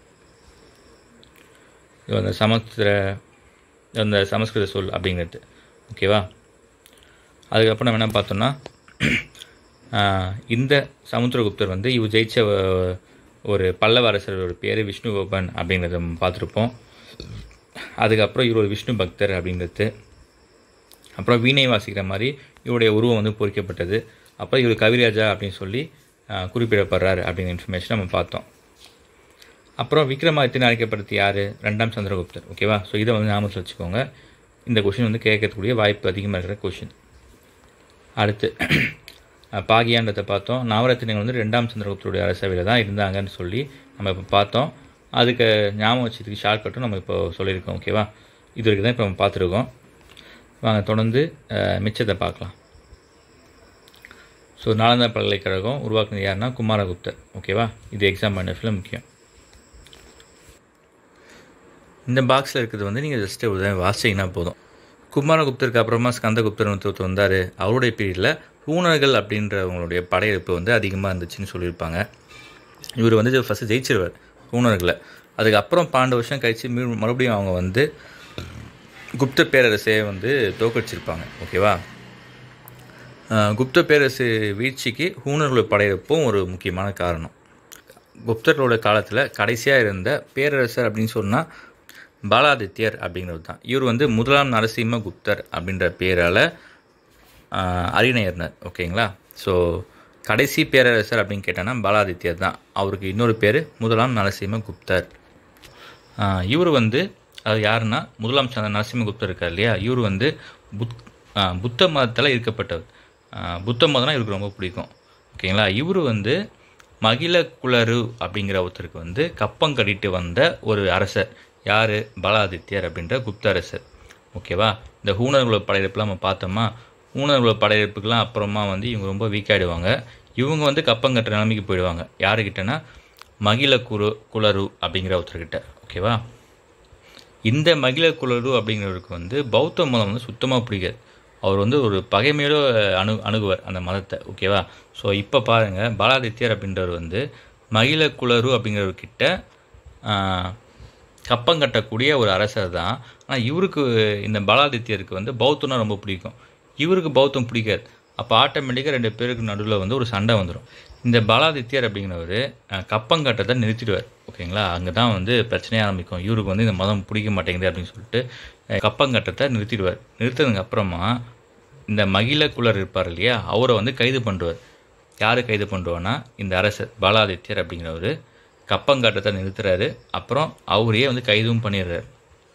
இது அந்த சமஸ்கிருத அந்த சமஸ்கிருத சொல் அப்படிங்கிறது ஓகேவா அதுக்கப்புறம் நம்ம என்ன பார்த்தோம்னா ஆஹ், இந்த சமுத்திரகுப்தர் வந்து இவர் ஜெயிச்ச அஹ், ஒரு பல்லவ அரசரோட பேர் விஷ்ணுகோபன் அப்படிங்கிறத நம்ம பார்த்துருப்போம் அதுக்கப்புறம் இவர் ஒரு விஷ்ணு பக்தர் அப்படிங்கிறது அப்புறம் வீணை வாசிக்கிற மாதிரி இவருடைய உருவம் வந்து பொறிக்கப்பட்டது அப்புறம் இவர் கவிராஜா அப்படின்னு சொல்லி ஆஹ், குறிப்பிடப்படுறாரு அப்படிங்கிற இன்ஃபர்மேஷன் நம்ம பார்த்தோம் அப்புறம் விக்ரமாதித்யன் அழைக்கப்படுறது யார் ரெண்டாம் சந்திரகுப்தர் ஓகேவா ஸோ இதை வந்து ஞாபகத்தில் வச்சுக்கோங்க இந்த கொஷின் வந்து கேட்கறதுக்கூடிய வாய்ப்பு அதிகமாக இருக்கிற கொஷின் அடுத்து அஹ், பாகியான்றதை பார்த்தோம் நவரத்தினங்கள் வந்து ரெண்டாம் சந்திரகுப்தருடைய அரசவையில் தான் இருந்தாங்கன்னு சொல்லி நம்ம இப்போ பார்த்தோம் அதுக்கு ஞாபகம் வச்சதுக்கு ஷார்ட்கட்டும் நம்ம இப்போ சொல்லியிருக்கோம் ஓகேவா இது வரைக்கும் தான் இப்போ நம்ம பார்த்துருக்கோம் வாங்க தொடர்ந்து அஹ், மிச்சத்தை பார்க்கலாம் ஸோ நாலந்தா பல்கலைக்கழகம் உருவாக்குனது யாருன்னா குமாரகுப்தர் ஓகேவா இது எக்ஸாம் பாயிண்ட் முக்கியம் இந்த பாக்ஸில் இருக்கிறது வந்து நீங்கள் ஜஸ்ட்டு ஒரு தடவை வாசிச்சிங்கன்னா போதும் குமாரகுப்தருக்கு அப்புறமா ஸ்கந்தகுப்தர் ஒருத்தர் வந்தார் அவருடைய பீரியடில் ஹூணர்கள் அப்படின்றவங்களுடைய படையெடுப்பு வந்து அதிகமாக இருந்துச்சுன்னு சொல்லியிருப்பாங்க இவர் வந்து ஃபஸ்ட்டு ஜெயிச்சிருவார் ஹூணர்களை அதுக்கப்புறம் பன்னெண்டு வருஷம் கழித்து மீ மறுபடியும் அவங்க வந்து குப்த பேரரசையை வந்து தோக்கடிச்சிருப்பாங்க ஓகேவா அஹ் குப்த பேரரசு வீழ்ச்சிக்கு ஹூணர்களோட படையெடுப்பும் ஒரு முக்கியமான காரணம் குப்தர்களோட காலத்தில் கடைசியாக இருந்த பேரரசர் அப்படின்னு சொன்னால் பாலாதித்யர் அப்படிங்கிறது தான் இவர் வந்து முதலாம் நரசிம்ம குப்தர் அப்படின்ற பேரால் அறிஞர்னர் ஓகேங்களா ஸோ கடைசி பேரரசர் அப்படின்னு கேட்டான்னா பாலாதித்யர் தான் அவருக்கு இன்னொரு பேர் முதலாம் நரசிம்ம குப்தர் இவர் வந்து அது யாருன்னா முதலாம் சந்திர நரசிம்மகுப்தர் இருக்கார் இல்லையா இவர் வந்து புத் ஆஹ் புத்த மதத்தில் இருக்கப்பட்டவர் ஆஹ் புத்த மதம்னா இவருக்கு ரொம்ப பிடிக்கும் ஓகேங்களா இவர் வந்து மகிழ குலரு அப்படிங்கிற ஒருத்தருக்கு வந்து கப்பம் கட்டிட்டு வந்த ஒரு அரசர் யார் பலாதித்யர் அப்படின்ற குப்த அரசர் ஓகேவா இந்த ஹூணர்களோட படையெடுப்புலாம் நம்ம பார்த்தோமா ஹூணர்களோட படையெடுப்புக்கெலாம் அப்புறமா வந்து இவங்க ரொம்ப வீக் ஆகிடுவாங்க இவங்க வந்து கப்பம் கட்டுற நிலைமைக்கு போயிடுவாங்க யாருக்கிட்டனா மகிழ குரு குலரு அப்படிங்கிற ஒருத்தர்கிட்ட ஓகேவா இந்த மகிழ குலரு அப்படிங்கிறவருக்கு வந்து பௌத்த மதம் வந்து சுத்தமாக பிடிக்காது அவர் வந்து ஒரு பகைமையோட அணு அணுகுவார் அந்த மதத்தை ஓகேவா ஸோ இப்போ பாருங்கள் பாலாதித்யர் அப்படின்றவர் வந்து மகிழ குலரு அப்படிங்கிறவர்கிட்ட ஆஹ், கப்பம் கட்டக்கூடிய ஒரு அரசர் தான் ஆனால் இவருக்கு இந்த பாலாதித்யருக்கு வந்து பௌத்தம்னா ரொம்ப பிடிக்கும் இவருக்கு பௌத்தம் பிடிக்காது அப்போ ஆட்டோமேட்டிக்காக ரெண்டு பேருக்கு நடுவில் வந்து ஒரு சண்டை வந்துடும் இந்த பாலாதித்யர் அப்படிங்கிறவர் கப்பம் கட்டத்தை நிறுத்திடுவார் ஓகேங்களா அங்கே தான் வந்து பிரச்சனையே ஆரம்பிக்கும் இவருக்கு வந்து இந்த மதம் பிடிக்க மாட்டேங்குது அப்படின்னு சொல்லிட்டு அஹ், கப்பங்கட்டத்தை நிறுத்திடுவார் நிறுத்தினதுக்கு அப்புறமா இந்த மகிழ குலர் இருப்பார் இல்லையா அவரை வந்து கைது பண்ணுவார் யார் கைது பண்ணுவான்னா இந்த அரசர் பாலாதித்யர் அப்படிங்கிறவர் கப்பங்காட்டத்தை நிறுத்துறாரு அப்புறம் அவரையே வந்து கைதும் பண்ணிடுறாரு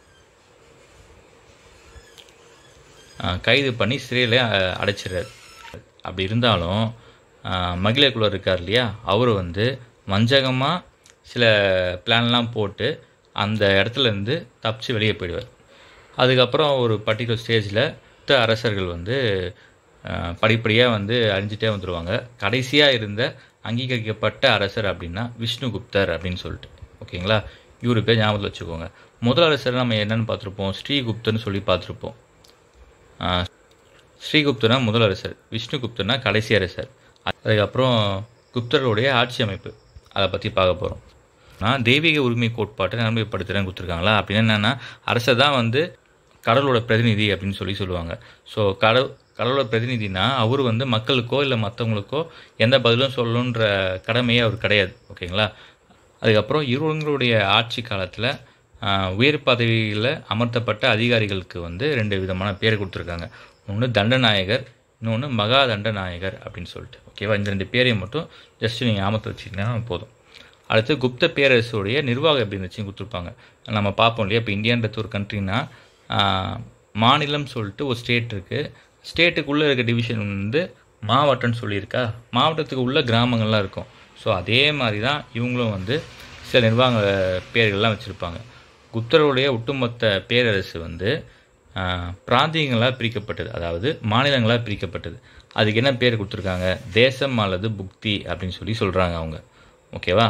ஆஹ் கைது பண்ணி சிறையில் அஹ், அடைச்சிடுறாரு அப்படி இருந்தாலும் ஆஹ், மகிழ குலர் இருக்கார் இல்லையா அவர் வந்து வஞ்சகமாக சில பிளான்லாம் போட்டு அந்த இடத்துல இருந்து தப்பிச்சு வெளியே போயிடுவார் அதுக்கப்புறம் ஒரு பர்டிகுலர் ஸ்டேஜில் மற்ற அரசர்கள் வந்து படிப்படியாக வந்து அழிஞ்சிட்டே வந்துடுவாங்க கடைசியாக இருந்த அங்கீகரிக்கப்பட்ட அரசர் அப்படின்னா விஷ்ணுகுப்தர் அப்படின்னு சொல்லிட்டு ஓகேங்களா இவரு பேர் ஞாபகத்தில் வச்சுக்கோங்க முதல் அரசர் நம்ம என்னன்னு பார்த்துருப்போம் ஸ்ரீகுப்தர்னு சொல்லி பார்த்துருப்போம் ஆஹ், ஸ்ரீகுப்தனா முதல் அரசர் விஷ்ணுகுப்தனா கடைசி அரசர் அதுக்கப்புறம் குப்தர்களுடைய ஆட்சி அமைப்பு அதை பற்றி பார்க்க போகிறோம் நான் தெய்வீக உரிமை கோட்பாட்டை நடைமுறைப்படுத்துகிறேன்னு கொடுத்துருக்காங்களா அப்படின்னு என்னென்னா அரசர் தான் வந்து கடவுளோட பிரதிநிதி அப்படின்னு சொல்லி சொல்லுவாங்க ஸோ கடவு கடவுளோட பிரதிநிதினா அவர் வந்து மக்களுக்கோ இல்லை மற்றவங்களுக்கோ எந்த பதிலும் சொல்லணுன்ற கடமையே அவர் கிடையாது ஓகேங்களா அதுக்கப்புறம் இவங்களுடைய ஆட்சி காலத்தில் உயர் பதவியில் அமர்த்தப்பட்ட அதிகாரிகளுக்கு வந்து ரெண்டு விதமான பேர் கொடுத்துருக்காங்க ஒன்று தண்டநாயகர் இன்னொன்று மகா தண்டநாயகர் அப்படின்னு சொல்லிட்டு ஓகேவா இந்த ரெண்டு பேரையும் மட்டும் ஜஸ்ட் நீங்கள் ஞாபகத்தில் வச்சுக்கிட்டீங்கன்னா போதும் அடுத்து குப்த பேரரசுடைய நிர்வாகம் எப்படி இருந்துச்சுன்னு கொடுத்துருப்பாங்க நம்ம பார்ப்போம் இல்லையா இப்போ இந்தியான்றது ஒரு கண்ட்ரினா மாநிலம் சொல்லிட்டு ஒரு ஸ்டேட் இருக்குது ஸ்டேட்டுக்குள்ளே இருக்க டிவிஷன் வந்து மாவட்டம்னு சொல்லியிருக்கா மாவட்டத்துக்கு உள்ள கிராமங்கள்லாம் இருக்கும் ஸோ அதே மாதிரி தான் இவங்களும் வந்து சில நிர்வாக பேர்கள்லாம் வச்சுருப்பாங்க குப்தருடைய ஒட்டுமொத்த பேரரசு வந்து பிராந்தியங்களாக பிரிக்கப்பட்டது அதாவது மாநிலங்களாக பிரிக்கப்பட்டது அதுக்கு என்ன பேர் கொடுத்துருக்காங்க தேசம் அல்லது புக்தி அப்படின்னு சொல்லி சொல்கிறாங்க அவங்க ஓகேவா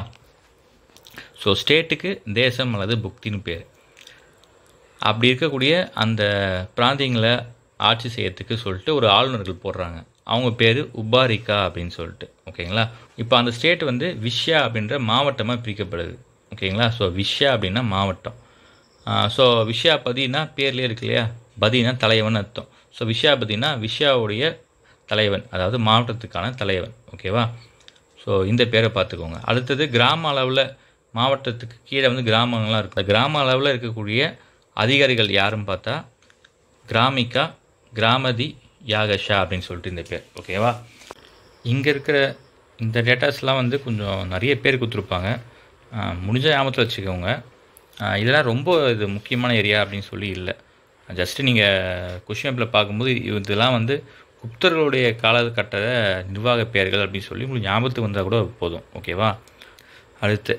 ஸோ ஸ்டேட்டுக்கு தேசம் அல்லது புக்தின்னு பேர் அப்படி இருக்கக்கூடிய அந்த பிராந்தியங்களை ஆட்சி செய்யறதுக்கு சொல்லிட்டு ஒரு ஆளுநர்கள் போடுறாங்க அவங்க பேர் உபாரிகா அப்படின்னு சொல்லிட்டு ஓகேங்களா இப்போ அந்த ஸ்டேட் வந்து விஷயா அப்படின்ற மாவட்டமாக பிரிக்கப்படுது ஓகேங்களா ஸோ விஷயா அப்படின்னா மாவட்டம் ஸோ விஷயாபதினா பேர்லேயே இருக்கு இல்லையா பதினா தலைவன் அர்த்தம் ஸோ விஷயாபதினா விஷயாவுடைய தலைவன் அதாவது மாவட்டத்துக்கான தலைவன் ஓகேவா ஸோ இந்த பேரை பார்த்துக்கோங்க அடுத்தது கிராம அளவில் மாவட்டத்துக்கு கீழே வந்து கிராமங்கள்லாம் இருக்குது கிராம அளவில் இருக்கக்கூடிய அதிகாரிகள் யாருன்னு பார்த்தா கிராமிகா கிராமதி யாகஷா அப்படின்னு சொல்லிட்டு இந்த பேர் ஓகேவா இங்கே இருக்கிற இந்த டேட்டாஸ்லாம் வந்து கொஞ்சம் நிறைய பேர் கொடுத்துருப்பாங்க ஆஹ் முடிஞ்ச ஞாபகத்தில் வச்சுக்கோங்க ஆஹ் இதெல்லாம் ரொம்ப இது முக்கியமான ஏரியா அப்படின்னு சொல்லி இல்லை ஜஸ்ட்டு நீங்கள் கொஷின் பேப்பரில் பார்க்கும்போது இதெல்லாம் வந்து குப்தர்களுடைய காலகட்ட நிர்வாக பெயர்கள் அப்படின்னு சொல்லி உங்களுக்கு ஞாபகத்துக்கு வந்தால் கூட போதும் ஓகேவா அடுத்து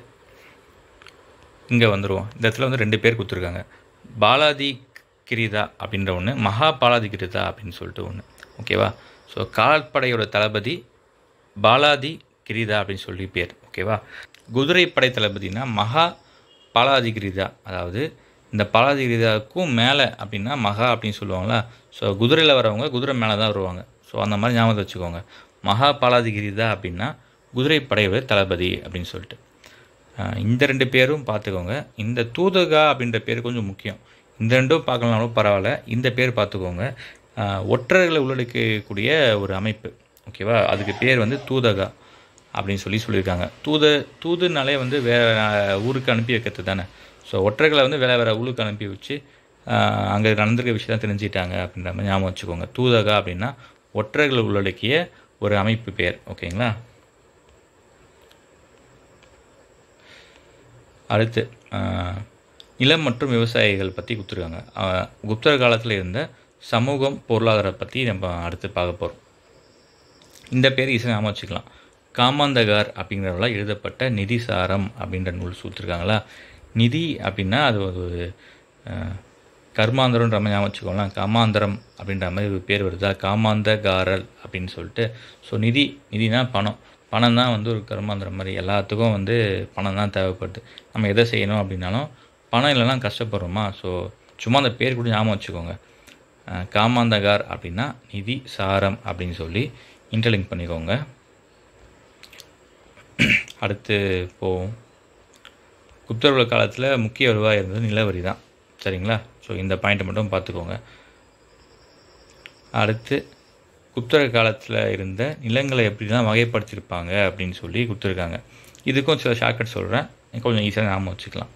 இங்கே வந்துடுவோம் இந்த இடத்துல வந்து ரெண்டு பேர் கொடுத்துருக்காங்க பாலாதி கிரிதா அப்படின்ற ஒன்று மகா பாலாதி கிரிதா அப்படின்னு சொல்லிட்டு ஒன்று ஓகேவா ஸோ கால்படையோட தளபதி பாலாதி கிரிதா அப்படின்னு சொல்லி பேர் ஓகேவா குதிரைப்படை தளபதினா மகா பாலாதி கிரிதா அதாவது இந்த பாலாதி கிரிதாவுக்கும் மேலே அப்படின்னா மகா அப்படின்னு சொல்லுவாங்களா ஸோ குதிரையில் வரவங்க குதிரை மேலே தான் வருவாங்க ஸோ அந்த மாதிரி ஞாபகத்தை வச்சுக்கோங்க மகா பாலாதி கிரிதா அப்படின்னா குதிரைப்படையோட தளபதி அப்படின்னு சொல்லிட்டு ஆஹ் இந்த ரெண்டு பேரும் பார்த்துக்கோங்க இந்த தூதகா அப்படின்ற பேர் கொஞ்சம் முக்கியம் இந்த ரெண்டும் பார்க்கலனாலும் பரவாயில்ல இந்த பேர் பார்த்துக்கோங்க ஆஹ் ஒற்றர்களை உள்ளடக்கக்கூடிய ஒரு அமைப்பு ஓகேவா அதுக்கு பேர் வந்து தூதகா அப்படின்னு சொல்லி சொல்லியிருக்காங்க தூத தூதுனாலே வந்து வேறு ஊருக்கு அனுப்பி வைக்கிறது தானே ஸோ ஒற்றர்களை வந்து வேறு வேறு ஊருக்கு அனுப்பி வச்சு அங்கே நடந்திருக்க விஷயம் தெரிஞ்சுக்கிட்டாங்க அப்படின்ற மாதிரி ஞாபகம் வச்சுக்கோங்க தூதகா அப்படின்னா ஒற்றர்களை உள்ளடக்கிய ஒரு அமைப்பு பேர் ஓகேங்களா அடுத்து ஆஹ், நிலம் மற்றும் விவசாயிகள் பற்றி கொடுத்துருக்காங்க ஆஹ், குப்தர் காலத்தில் இருந்த சமூகம் பொருளாதாரம் பற்றி நம்ம அடுத்து பார்க்க போகிறோம் இந்த பேர் ஈஸியாக ஞாபகம் வச்சுக்கலாம் காமாந்தகார் அப்படிங்கிறவங்கள எழுதப்பட்ட நிதிசாரம் அப்படின்ற நூல் சூத்திருக்காங்களா நிதி அப்படின்னா அது ஒரு ஆஹ், கர்மாந்தரம்ன்ற மாதிரி ஞாபகம் வச்சுக்கோங்களேன் காமாந்தரம் அப்படின்ற மாதிரி ஒரு பேர் வருதா காமாந்தகாரல் அப்படின்னு சொல்லிட்டு ஸோ நிதி நிதினா பணம் பணம் தான் வந்து ஒரு கர்மாந்திரம் மாதிரி எல்லாத்துக்கும் வந்து பணம் தான் தேவைப்படுது நம்ம எதை செய்யணும் அப்படின்னாலும் பணம் இல்லைன்னா கஷ்டப்படுறோமா ஸோ சும்மா அந்த பேர் கூட ஞாபகம் வச்சுக்கோங்க அஹ் காமாந்தகார் அப்படின்னா நிதி சாரம் அப்படின்னு சொல்லி இன்டர்லிங்க் பண்ணிக்கோங்க அடுத்து போவோம் குப்தர்கள் காலத்தில் முக்கிய வருவாய் இருந்தது நிலவரி தான் சரிங்களா ஸோ இந்த பாயிண்ட்டை மட்டும் பார்த்துக்கோங்க அடுத்து குப்தர் காலத்தில் இருந்த நிலங்களை எப்படிலாம் வகைப்படுத்தியிருப்பாங்க அப்படின்னு சொல்லி கொடுத்துருக்காங்க இதுக்கும் சில ஷார்ட்கட் சொல்கிறேன் கொஞ்சம் ஈஸியாக ஞாபகம் வச்சுக்கலாம்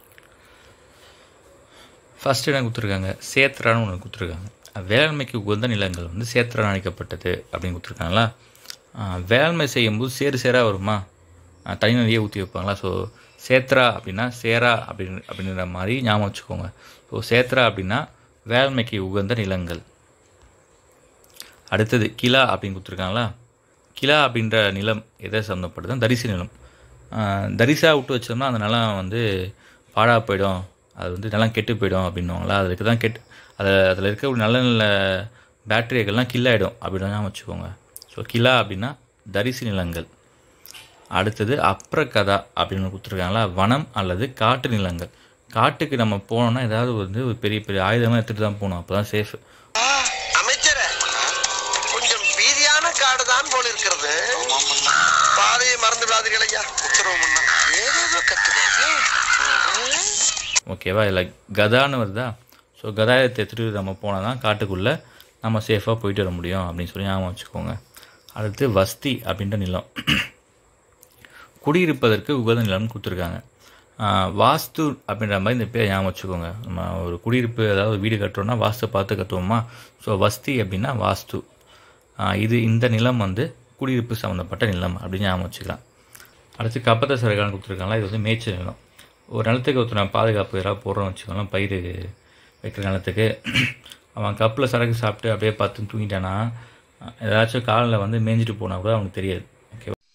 ஃபஸ்ட்டு என்ன கொடுத்துருக்காங்க சேத்ரான்னு ஒன்று கொடுத்துருக்காங்க வேளாண்மைக்கு உகந்த நிலங்கள் வந்து சேத்ரா அழைக்கப்பட்டது அப்படின்னு கொடுத்துருக்காங்களா ஆஹ் வேளாண்மை செய்யும்போது சேரு சேராக வருமா ஆஹ் தனி நதியை ஊற்றி வைப்பாங்களா ஸோ சேத்ரா அப்படின்னா சேரா அப்படின்னு அப்படின்ற மாதிரி ஞாபகம் வச்சுக்கோங்க ஸோ சேத்ரா அப்படின்னா வேளாண்மைக்கு உகந்த நிலங்கள் அடுத்தது கிலா அப்படின்னு கொடுத்துருக்காங்களா கிலா அப்படின்ற நிலம் எதை சம்மந்தப்பட்டது தரிசு நிலம் ஆஹ் தரிசா விட்டு வச்சோம்னா அந்த நிலம் வந்து பாழா போயிடும் அது வந்து நிலம் கெட்டு போயிடும் அப்படின்னுவாங்களா அதுக்கு தான் கெட்டு அதை அதில் இருக்க ஒரு நல்ல நல்ல பேட்டரியர்கள்லாம் கில்லாயிடும் அப்படின்னு ஞாபகம் வச்சுக்கோங்க ஸோ கிலா அப்படின்னா தரிசு நிலங்கள் அடுத்தது அப்ரகதா அப்படின்னு கொடுத்துருக்காங்களா வனம் அல்லது காட்டு நிலங்கள் காட்டுக்கு நம்ம போனோம்னா ஏதாவது வந்து ஒரு பெரிய பெரிய ஆயுதமாக எடுத்துகிட்டு தான் போகணும் அப்போ தான் சேஃப் அமைச்சரே கொஞ்சம் பீதியான காடு தான் போல இருக்கிறது பாதையை மறந்து விடாதீர்கள் ஐயா உத்தரவு முன்னா ஏதேதோ கத்துக்கிறீங்க ஓகேவா இல்லை கதான்னு வருதா ஸோ கதாயத்தை எடுத்துகிட்டு நம்ம போனால் தான் காட்டுக்குள்ளே நம்ம சேஃபாக போயிட்டு வர முடியும் அப்படின்னு சொல்லி ஞாபகம் வச்சுக்கோங்க அடுத்து வஸ்தி அப்படின்ற நிலம் குடியிருப்பதற்கு உகந்த நிலம்னு கொடுத்துருக்காங்க ஆஹ் வாஸ்து அப்படின்ற மாதிரி இந்த பேர் ஞாபகம் வச்சுக்கோங்க நம்ம ஒரு குடியிருப்பு அதாவது வீடு கட்டுறோம்னா வாஸ்து பார்த்து கட்டுவோமா ஸோ வஸ்தி அப்படின்னா வாஸ்து ஆஹ் இது இந்த நிலம் வந்து குடியிருப்பு சம்மந்தப்பட்ட நிலம் அப்படின்னு ஞாபகம் வச்சுக்கலாம் அடுத்து கப்பத்த சரகான்னு கொடுத்துருக்காங்களா இது வந்து மேய்ச்சல் நிலம் ஒரு நிலத்துக்கு ஒருத்தர் பாதுகாப்பு யாராவது போடுறோம்னு வச்சுக்கோங்களேன் பயிர் வைக்கிற நிலத்துக்கு அவன் கப்பில் சரக்கு சாப்பிட்டு அப்படியே பார்த்து தூங்கிட்டானா ஏதாச்சும் காலில் வந்து மேய்ஞ்சிட்டு போனால் கூட அவனுக்கு தெரியாது ஓகேவா